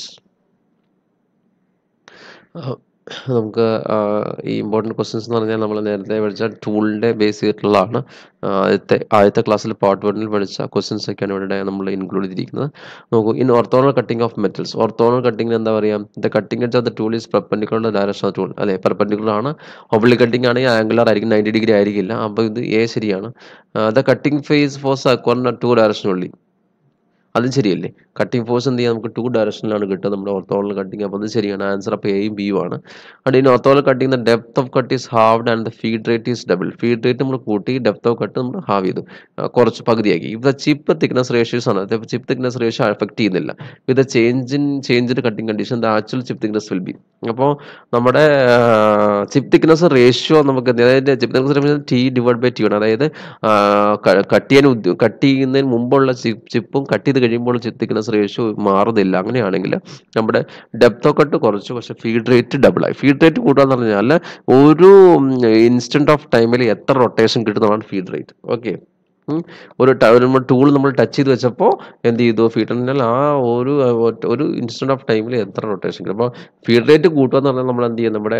നമുക്ക് ആ, ഈ ഇമ്പോർട്ടൻറ്റ് ക്വസ്റ്റ്യൻസ് എന്ന് പറഞ്ഞാൽ നമ്മൾ നേരത്തെ പഠിച്ച ടൂളിൻ്റെ ബേസ് ചെയ്തിട്ടുള്ളതാണ് ആ, ആദ്യത്തെ ആദ്യത്തെ ക്ലാസ്സിൽ പാർട്ട് വണ്ണിൽ പഠിച്ച ക്വസ്റ്റ്യൻസ് ഒക്കെയാണ് ഇവിടെ നമ്മൾ ഇൻക്ലൂഡ് ചെയ്തിരിക്കുന്നത് നോക്കൂ in orthogonal cutting of metals orthogonal cutting എന്താ പറയുക the cutting edge of the tool is perpendicular direction of tool അല്ലേ പെർപെൻഡിക്കുലർ ആണ് ഒബ്ലി കട്ടിംഗ് ആണെങ്കിൽ ആംഗുലർ ആയിരിക്കും നയൻറ്റി ഡിഗ്രി ആയിരിക്കില്ല അപ്പോൾ ഇത് എ ശരിയാണ് ദ കട്ടിംഗ് ഫേസ് ഫോഴ്സ് അക്വറിന് ടു ഡയറക്ഷൻ ഉള്ളി അതും ശരിയല്ലേ കട്ടിംഗ് ഫോഴ്സ് എന്ത് ചെയ്യാം നമുക്ക് ടു ഡയറക്ഷനിലാണ് കിട്ടുക നമ്മുടെ ഓർത്തോണൽ കട്ടിംഗ് അപ്പോൾ അത് ശരിയാണ് ആൻസർ അപ്പോൾ എയും ബിയും ആണ് and in orthogonal cutting the depth of cut is halved and the feed rate is double feed rate നമ്മൾ കൂട്ടി ഡെപ്ത് ഓഫ് കട്ട് നമ്മൾ ഹാവ് ചെയ്തു ആ, കുറച്ച് പകുതിയാക്കി ഇത് ചിപ്പ് തിക്നസ് റേഷ്യോസ് ആണ് ചിപ്പ് തിക്നസ് റേഷ്യോ അഫക്ട് ചെയ്യുന്നില്ല with change in change cutting condition the actual chip thickness will be അപ്പോൾ നമ്മുടെ ചിപ്പ് തിക്നസ് റേഷ്യോ നമുക്ക് എന്ത് അതായത് chip thickness ratio T divide by T ആണ് അതായത് കട്ട് ചെയ്യാൻ ഉദ്യ- കട്ട് ചെയ്യുന്നതിന് മുമ്പുള്ള ചിപ്പ് ചിപ്പും കട്ട് ചെയ്ത് കഴിയുമ്പോൾ ചിപ്പ് തിക്നസ് റേഷ്യോ മാറുന്നില്ല അങ്ങനെയാണെങ്കിൽ നമ്മുടെ ഡെപ്ത് ഓഫ് കട്ട് കുറച്ചു പക്ഷേ ഫീഡ് റേറ്റ് ഡബിൾ ആയി ഫീഡ് റേറ്റ് കൂട്ടാന്ന് പറഞ്ഞാൽ ഒരു ഇൻസ്റ്റന്റ് ഓഫ് ടൈമിൽ എത്ര റൊട്ടേഷൻ കിട്ടുന്നതാണ് ഫീഡ് റേറ്റ് ഓക്കെ ഉം. ഒരു ട- ഒരു നമ്മൾ ടൂൾ നമ്മൾ ടച്ച് ചെയ്ത് വെച്ചപ്പോൾ എന്ത് ചെയ്തു ഫീഡറിനാൽ ആ ഒരു ആ, ഒറ്റ- ഒരു ഇൻസ്റ്റന്റ് ഓഫ് ടൈമിൽ എത്ര റൊട്ടേഷൻ അപ്പോൾ ഫീഡ് റേറ്റ് കൂട്ടുക എന്ന് പറഞ്ഞാൽ നമ്മൾ എന്ത് ചെയ്യും നമ്മുടെ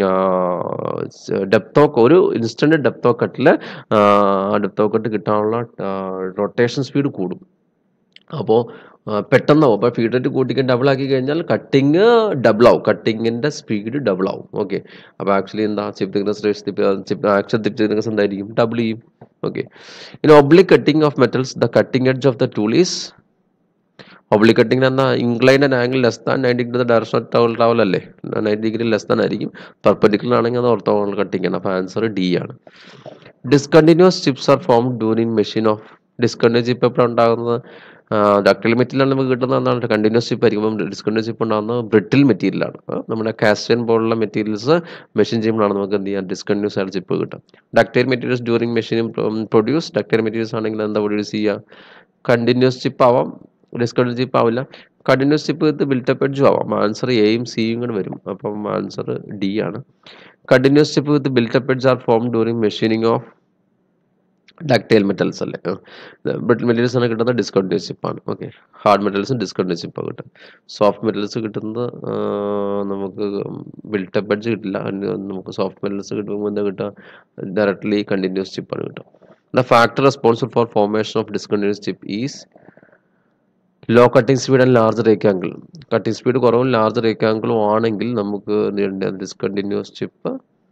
ഡെപ്തോ ഒരു ഇൻസ്റ്റന്റ് ഡെപ്തോ കട്ടിൽ ഡെപ്തോ കട്ട് കിട്ടാനുള്ള റൊട്ടേഷൻ സ്പീഡ് കൂടും അപ്പോൾ പെട്ടെന്നാവും അപ്പോൾ ഫീഡ് റേറ്റ് കൂട്ടിക്കാൻ ഡബിൾ ആക്കി കഴിഞ്ഞാൽ കട്ടിങ് ഡബിൾ ആവും കട്ടിങ്ങിൻ്റെ സ്പീഡ് ഡബിൾ ആവും ഓക്കെ അപ്പോൾ ആക്ച്വലി എന്താ chip thickness chip actual chip thickness എന്തായിരിക്കും ഡബിൾ ചെയ്യും ഓക്കെ ഇനി oblique cutting of metals the cutting edge of the tool is oblique cutting എന്ന incline and angle less than ninety degree direction travel travel അല്ലേ ninety degree less than ആയിരിക്കും perpendicular ആണെങ്കിൽ അത് orthogonal cutting ആണ് അപ്പോൾ answer D ആണ് discontinuous chips are form during machine of discontinuous chip എപ്പോഴാണ് ഉണ്ടാകുന്നത് ഡക്ടൽ മെറ്റീരിയലാണ് നമുക്ക് കിട്ടുന്നത് എന്താണ് കണ്ടിന്യൂസ് ചിപ്പ് ആയിരിക്കും അപ്പം ഡിസ്കണ്ടിന്യൂസ് ചിപ്പ് ഉണ്ടാകുന്നത് ബ്രിട്ടിൽ മെറ്റീരിയലാണ് നമ്മുടെ കാസ്റ്റൻ പോലുള്ള മെറ്റീരിയൽസ് മെഷീൻ ചെയ്യുമ്പോഴാണ് നമുക്ക് എന്ത് ചെയ്യാം ഡിസ്കണ്ടിന്യൂസ് ആയിട്ട് ചിപ്പ് കിട്ടുക ductile materials during machine produce ductile materials ആണെങ്കിൽ എന്താ പ്രൊഡ്യൂസ് ചെയ്യുക കണ്ടിന്യൂസ് ചിപ്പ് ആവാം ഡിസ്കണ്ടിന്യൂസ് ചിപ്പ് ആവില്ല കണ്ടിന്യൂസ് ചിപ്പ് വിത്ത് ബിൽറ്റപ്പ് എഡ്ജും ആവാം ആൻസർ എയും സിയും കൂടെ വരും അപ്പം ആൻസർ ഡി ആണ് continuous chip with built up edge are form during machining of ductile metals അല്ലേ ബ്രിട്ടിൽ മെറ്റീരിയൽസ് ആണ് കിട്ടുന്നത് ഡിസ്കണ്ടിന്യൂസ് ചിപ്പാണ് ഓക്കെ ഹാർഡ് മെറ്റൽസും ഡിസ്കണ്ടിന്യൂസ് ചിപ്പാണ് കിട്ടുക സോഫ്റ്റ് മെറ്റൽസ് കിട്ടുന്നത് ആ, നമുക്ക് ബിൽറ്റപ്പ് എഡ്ജ് കിട്ടില്ല അതിന് നമുക്ക് സോഫ്റ്റ് മെറ്റൽസ് കിട്ടുമ്പോൾ എന്താ കിട്ടുക ഡയറക്ട്ലി കണ്ടിന്യൂസ് ചിപ്പാണ് കിട്ടുക the factor responsible for formation of discontinuous chip is low cutting speed and large rake angle cutting speed കുറവും ലാർജ് റേക്ക് ആംഗിളും ആണെങ്കിൽ നമുക്ക് ഡിസ്കണ്ടിന്യൂസ് ചിപ്പ്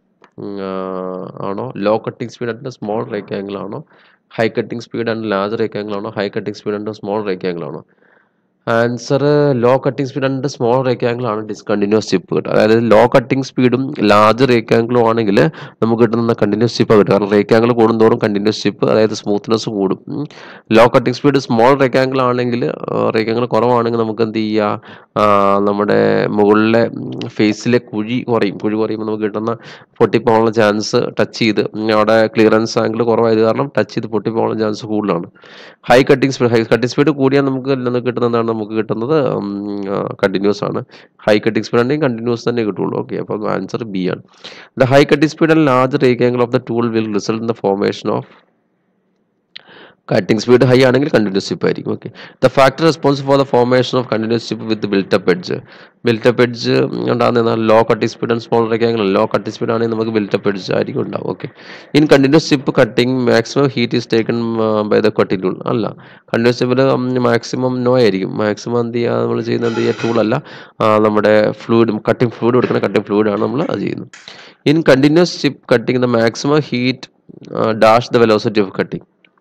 ആണോ low cutting speed and small rake angle ആണോ high cutting speed and large rake angle ആണോ high cutting speed and small rake angle ആണോ answer low cutting speed and small rake angle ആണ് discontinuous chip കിട്ടുക അതായത് low cutting സ്പീഡും large rake ആംഗിളും ആണെങ്കിൽ നമുക്ക് കിട്ടുന്ന കണ്ടിന്യൂസ് ചിപ്പ് കിട്ടുക കാരണം റേക്ക് ആംഗിൾ കൂടുന്തോറും കണ്ടിന്യൂസ് ചിപ്പ് അതായത് സ്മൂത്ത്നെസ് കൂടും low cutting speed small rake angle ആണെങ്കിൽ റേക്ക് ആംഗിൾ കുറവാണെങ്കിൽ നമുക്ക് എന്ത് ചെയ്യുക ആ, നമ്മുടെ മുകളിലെ ഫേസിലെ കുഴി കുറയും കുഴി കുറയുമ്പോൾ നമുക്ക് കിട്ടുന്ന പൊട്ടിപ്പോകാനുള്ള ചാൻസ് ടച്ച് ചെയ്ത് ഉം, അവിടെ ക്ലിയറൻസ് ആംഗിൾ കുറവായത് കാരണം ടച്ച് ചെയ്ത് പൊട്ടിപ്പോകാനുള്ള ചാൻസ് കൂടുതലാണ് high cutting speed high cutting speed കൂടിയാൽ നമുക്ക് നമുക്ക് കിട്ടുന്നത് എന്താണ് നമുക്ക് കിട്ടുന്നത് കണ്ടിന്യൂസ് ആണ് ഹൈ കട്ടിംഗ് സ്പീഡ് ആണെങ്കിൽ കണ്ടിന്യൂസ് തന്നെ കിട്ടുള്ളൂ ഓക്കെ അപ്പോൾ ആൻസർ ബി ആണ് the high cutting speed and large rake angle of the tool will result in the formation of cutting speed high ആണെങ്കിൽ കണ്ടിന്യൂസ് ചിപ്പ് ആയിരിക്കും okay the factor response for the formation of continuous chip with built up edge built up edge ഉണ്ടാകുന്ന low cutting speed and small റേക്കാങ്കിൽ low cutting speed ആണെങ്കിൽ നമുക്ക് built up edge ആയിരിക്കും ഉണ്ടാവും okay in continuous chip cutting maximum heat is taken by the cutting tool അല്ല continuous ചിപ്പിൽ maximum no ആയിരിക്കും maximum എന്ത് ചെയ്യുക നമ്മൾ ചെയ്യുന്ന എന്ത് ചെയ്യുക ടൂൾ അല്ല ആ, നമ്മുടെ ഫ്ലൂയിഡ് കട്ടിംഗ് ഫ്ലൂയിഡ് കൊടുക്കുന്ന കട്ടിംഗ് ഫ്ലൂയിഡ് ആണ് നമ്മൾ അത് ചെയ്യുന്നത് in continuous chip cutting the maximum heat dash the velocity of cutting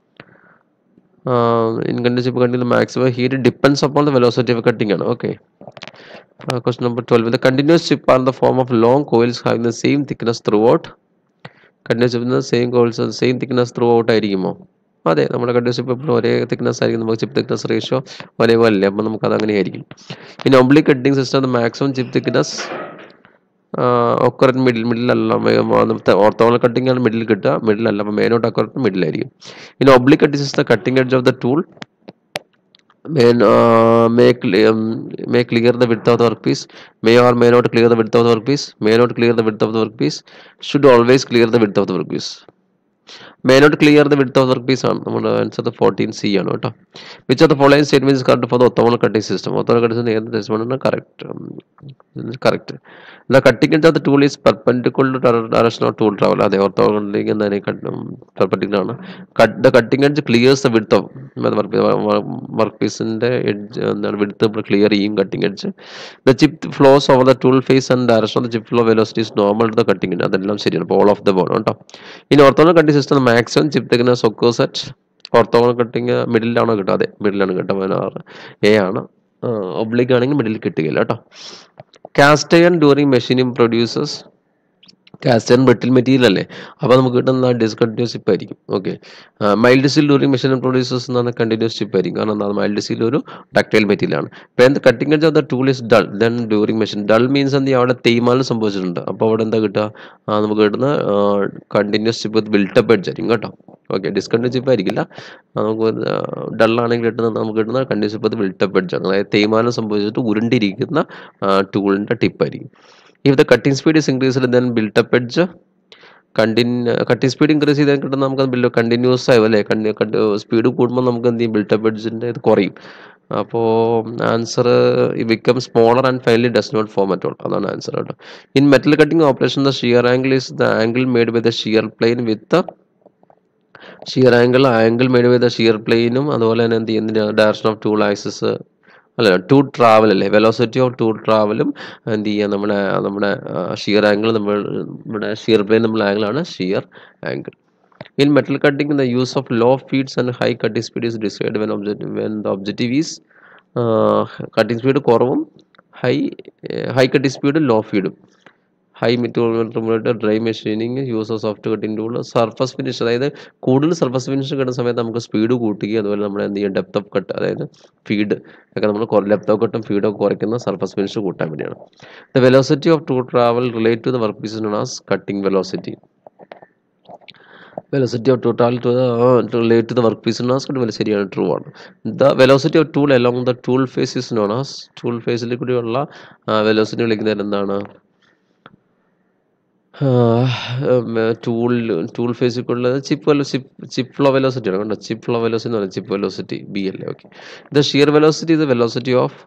uh, in continuous cutting the maximum heat depends upon the velocity of cutting ആണ് okay uh, question number 12 the continuous chip are in the form of long coils having the same thickness throughout continuous chip same coils same thickness throughout ആയിരിക്കുമോ അതെ നമ്മുടെ continuous chip എപ്പോഴും ഒരേ thickness ആയിരിക്കും നമുക്ക് chip thickness ratio ഒരേപോലെ അല്ലേ അപ്പോൾ നമുക്ക് അത് അങ്ങനെ ആയിരിക്കും ഇനി oblique cutting system maximum chip thickness occur in middle മിഡിലല്ല ഓർത്തോണൽ കട്ടിംഗ് ആണ് മിഡിൽ കിട്ടുക മിഡിൽ അല്ല അപ്പോൾ മേനോട്ട് അക്കറൻ മിഡിലായിരിക്കും ഇനി oblique cutting system cutting edge of the tool may uh, may, cle- um, may clear the width of the workpiece may or may not clear the width of the workpiece may not clear the width of the workpiece should always clear the width of the workpiece may not clear the width of the workpiece ആണ് നമ്മുടെ answer fourteen C ആണ് കേട്ടോ which of the following statement correct for the orthogonal cutting system orthogonal cutting system ഏത് statement correct correct the cutting edge of the tool is perpendicular direction of tool travel അതെ ഓർത്തോമലിലേക്ക് എന്താണ് perpendicular ആണ് the cutting edge clears the width work പീസിന്റെ edge എന്താണ് width clear ചെയ്യും cutting edge the chip flows over the tool face and direction of the chip flow velocity is normal to the cutting edge അതെല്ലാം ശരിയാണ് all of the above കേട്ടോ ഇനി orthogonal cutting system maximum chip thickness occurs at orthogonal cutting മിഡിലാണോ കിട്ടുക അതെ മിഡിലാണ് കിട്ടുക പതിനാറ് A ആണ് ഒബ്ലിക് ആണെങ്കിൽ മിഡിൽ കിട്ടുകയില്ല കേട്ടോ cast iron during machining produces cast iron brittle material അല്ലേ അപ്പോൾ നമുക്ക് കിട്ടുന്ന ഡിസ്കണ്ടിന്യൂസ് ചിപ്പ് ആയിരിക്കും okay mild steel during machine produces എന്ന് പറഞ്ഞാൽ കണ്ടിന്യൂസ് ചിപ്പ് ആയിരിക്കും കാരണം എന്താണ് മൈൽഡ് സീൽ ഒരു ഡക്റ്റൈൽ മെറ്റീരിയൽ ആണ് ഇപ്പോൾ എന്ത് cutting edge of the tool is dull then during machine dull means എന്ത് ചെയ്യും അവിടെ തേയ്മാനം സംഭവിച്ചിട്ടുണ്ട് അപ്പോൾ അവിടെ എന്താ കിട്ടുക ആ, നമുക്ക് കിട്ടുന്ന continuous chip with built up edge ആയിരിക്കും കേട്ടോ ഓക്കെ ഡിസ്കണ്ടിന്യൂസ് ചിപ്പ് ആയിരിക്കില്ല ആ, നമുക്ക് ഡള്ളാണെങ്കിൽ കിട്ടുന്ന നമുക്ക് കിട്ടുന്ന continuous chip with built up edge ആണ് അതായത് തേയ്മാനം സംഭവിച്ചിട്ട് ഉരുണ്ടിരിക്കുന്ന ടൂളിൻ്റെ ടിപ്പായിരിക്കും if the cutting speed is increased then built up edge continue cutting speed increase ചെയ്താൽ കിട്ടുന്ന നമുക്ക് ബിൽഡ് കണ്ടിന്യൂസ് ആയി അല്ലേ കണ്ടി സ്പീഡ് കൂടുമ്പോൾ നമുക്ക് എന്ത് ചെയ്യും ബിൽട്ടപ്പ് എഡ്ജിൻ്റെ ഇത് കുറയും അപ്പോൾ answer become smaller and finally does not form at all അതാണ് ആൻസർ കേട്ടോ in metal cutting operation the shear angle is the angle made by the shear plane with shear angle angle made by the shear പ്ലെയിനും അതുപോലെ തന്നെ എന്ത് ചെയ്യുന്ന direction of tool axis അല്ല tool travel അല്ലേ velocity of tool ട്രാവലും എന്ത് ചെയ്യുക നമ്മുടെ നമ്മുടെ ഷിയർ ആംഗിൾ നമ്മൾ നമ്മുടെ ഷിയർ പ്ലെയിൻ നമ്മൾ ആംഗിളാണ് shear angle in metal cutting the use of low feeds and high cutting speed is decide when object when the objective is cutting speed കുറവും high high cutting speed low ഫീഡും high material dry machining use of soft cutting tool surface finish അതായത് കൂടുതൽ surface finish കിട്ടുന്ന സമയത്ത് നമുക്ക് speed കൂട്ടുകയും അതുപോലെ നമ്മൾ എന്ത് ചെയ്യും ഡെപ്ത് ഓഫ് കട്ട് അതായത് ഫീഡ് ഒക്കെ നമ്മൾ ഡെപ്ത് ഓഫ് കട്ടും ഫീഡൊക്കെ കുറയ്ക്കുന്ന സർഫസ് ഫിനിഷ് കൂട്ടാൻ വേണ്ടിയാണ് the velocity of tool travel relate to the work piece known as cutting velocity velocity of tool travel to to relate to the work piece known as cut ശരിയാണ് true ആണ് the velocity of tool along the tool face is known as tool ഫേസിൽ കൂടിയുള്ള velocity വിളിക്കുന്നത് എന്താണ് tool tool ഫേസിക്കുള്ള chip വെലോ chip chip flow velocity ആണ് കണ്ടോ ചിപ്പ് ഫ്ലോ വെലോസിറ്റി എന്ന് പറയുന്നത് ചിപ്പ് വെലോസിറ്റി ബി അല്ലേ okay the shear velocity the velocity of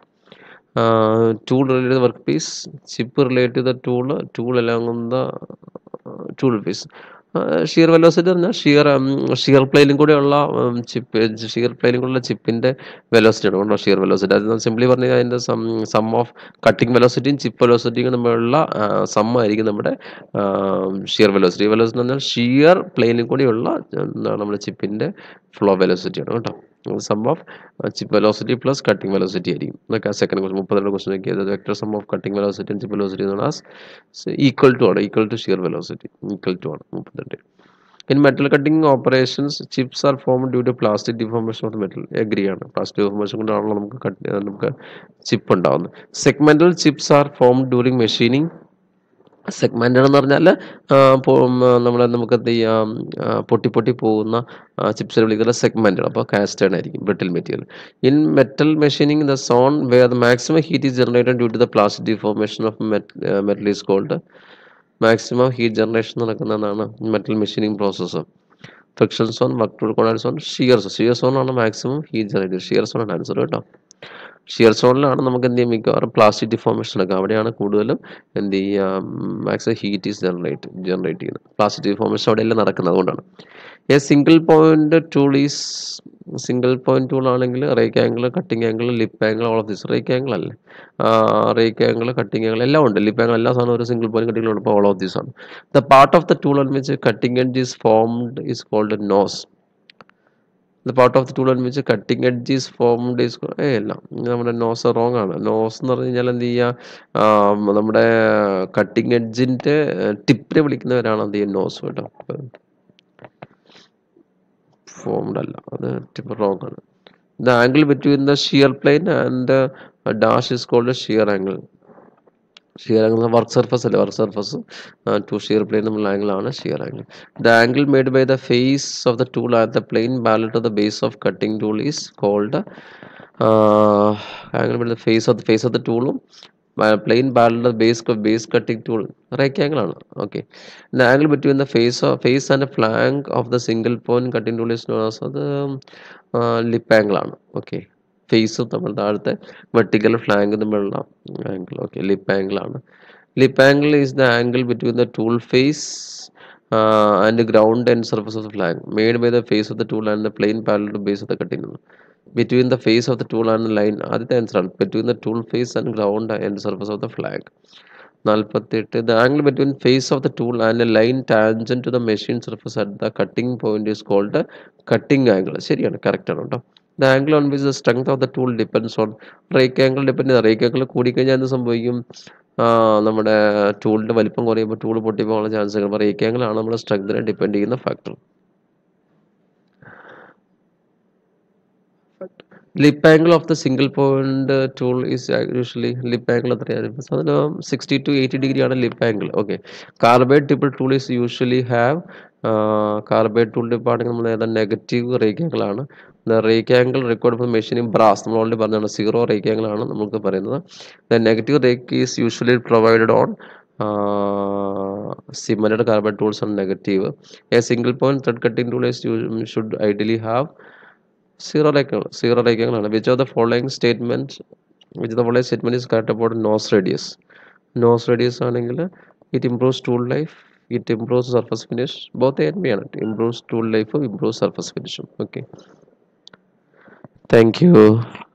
tool related work piece chip relate to the tool tool along the tool piece shear velocity പറഞ്ഞാൽ shear shear പ്ലെയിനും കൂടെയുള്ള chip shear പ്ലെയിനും കൂടെയുള്ള ചിപ്പിൻ്റെ velocity ആണ് കൊണ്ടോ shear velocity അത് simply പറഞ്ഞാൽ അതിൻ്റെ സം സം ഓഫ് കട്ടിംഗ് വെലോസിറ്റിയും ചിപ്പ് വെലോസിറ്റിയും തമ്മിലുള്ള സം ആയിരിക്കും നമ്മുടെ ഷിയർ വെലോസിറ്റി വെലോസിറ്റി എന്ന് പറഞ്ഞാൽ ഷിയർ പ്ലെയിനിൽ കൂടെയുള്ള എന്താണ് നമ്മുടെ ചിപ്പിൻ്റെ ഫ്ലോ വെലോസിറ്റി ആണ് കേട്ടോ sum of chip velocity plus cutting velocity ആയിരിക്കും എന്നൊക്കെ സെക്കൻഡ് ക്വസ്റ്റൻ മുപ്പത്തിരണ്ട് ക്വസ്റ്റൻ നോക്കിയത് vector sum of cutting velocity chip velocity എന്ന് പറഞ്ഞാൽ ഈക്വൽ ടു ആണ് equal to shear velocity equal to ആണ് മുപ്പത്തിരണ്ട് in metal cutting operations chips are form due to plastic deformation of metal agree ആണ് plastic deformation കൊണ്ടാണല്ലോ നമുക്ക് cut നമുക്ക് chip ഉണ്ടാവുന്നത് segmental chips are form during machining segment എന്ന് പറഞ്ഞാൽ നമ്മൾ നമുക്ക് എന്ത് ചെയ്യാം പൊട്ടി പൊട്ടി പോകുന്ന ചിപ്സിൽ വിളിക്കുന്ന സെഗ്മെൻ്റ് അപ്പോൾ കാസ്റ്റേൺ ആയിരിക്കും brittle material in metal machining the zone where the maximum heat is generated due to the plastic deformation of metal is called maximum heat generation നടക്കുന്നതാണ് metal machining process friction zone work കോണാഡ് zone shear zone shear zone ആണ് maximum heat generate shear zone ആണ് answer കേട്ടോ shear സോണിലാണ് നമുക്ക് എന്ത് ചെയ്യാം മിക്കവാറും പ്ലാസ്റ്റിക് ഡിഫോർമേഷൻ ഒക്കെ അവിടെയാണ് കൂടുതലും എന്ത് ചെയ്യുക maximum heat is generate generate ചെയ്യുന്നത് പ്ലാസ്റ്റിക് ഡിഫോർമേഷൻ അവിടെയെല്ലാം നടക്കുന്നത് അതുകൊണ്ടാണ് a single point tool is single point tool ആണെങ്കിൽ rake angle cutting angle lip angle all of this rake angle അല്ലേ റേക്ക് ആംഗിൾ കട്ടിംഗ് ആംഗിൾ എല്ലാം ഉണ്ട് ലിപ്പ് ആംഗിൾ എല്ലാ സാധനവും ഒരു സിംഗിൾ പോയിന്റ് കട്ടിംഗ് ഉണ്ട് ഓൾ ഓഫ് ദിസ് ആണ് the part of the tool on which cutting edge is formed is called nose the part of the tool on which cutting edge is formed is a അല്ല നമ്മുടെ nose wrong ആണ് nose എന്ന് പറഞ്ഞു കഴിഞ്ഞാൽ എന്ത് ചെയ്യുക നമ്മുടെ കട്ടിംഗ് എഡ്ജിൻ്റെ ടിപ്പിനെ വിളിക്കുന്നവരാണ് എന്ത് ചെയ്യുക നോസ് കേട്ടോ ഫോംഡ് അല്ല അത് ടിപ്പ് റോങ് ആണ് the angle between the shear plane and dash is called shear angle shear angle work surface അല്ലേ work surface to shear plane തമ്മിലുള്ള ആംഗിൾ ആണ് shear angle the angle made by the face of the tool at the plane parallel of the base of cutting tool is called angle by the face of the face of the ടൂളും plane parallel base base cutting tool right angle ആണ് okay the angle between the face face and flank of the single point cutting tool is known as അത് lip angle ആണ് okay ഫേസും തമ്മിൽ താഴത്തെ vertical flank തമ്മിലുള്ള angle okay lip angle ആണ് lip angle is the angle between the tool face and ground and surface of the flank made by the face of the tool and the plane parallel to base of the cutting between the face of the tool and line ആദ്യത്തെ answer ആണ് between the tool face and ground and surface of the flank നാൽപ്പത്തെട്ട് the angle between face of the tool and line tangent to the machine surface at the cutting point is called cutting angle ശരിയാണ് correct ആണ് കേട്ടോ the angle on which the strength of the tool depends on rake angle depend ചെയ്ത rake angle കൂടിക്കഴിഞ്ഞാൽ എന്ത് സംഭവിക്കും നമ്മുടെ ടൂളിൻ്റെ വലിപ്പം കുറയുമ്പോൾ ടൂൾ പൊട്ടിപ്പോകാനുള്ള ചാൻസ് അപ്പോൾ റേക്ക് ആംഗിൾ ആണ് നമ്മുടെ സ്ട്രെങ്തിനെ ഡിപ്പെൻഡ് ചെയ്യുന്ന factor lip angle of the single point tool is usually lip angle എത്രയാണ് അതിന് സിക്സ്റ്റി ടു എയ്റ്റി ഡിഗ്രി ആണ് lip angle okay carbide tipped tool is usually have carbide tool tip ആണെങ്കിൽ നമ്മൾ ഏതാ നെഗറ്റീവ് റേക്ക് ആംഗിൾ ആണ് rake angle record for machining brass നമ്മൾ already പറഞ്ഞതാണ് zero rake angle ആണ് നമുക്ക് പറയുന്നത് the negative rake is usually provided on cemented carbon tools ആണ് negative a single point thread cutting tool should ideally have zero ലൈക്കുകൾ zero ലൈക്കുകളാണ് which of the following statement which the following statement is correct about nose radius nose radius ആണെങ്കിൽ it improves tool life it improves surface finish both and B ആണ് improves tool life improve surface ഫിനിഷും okay thank U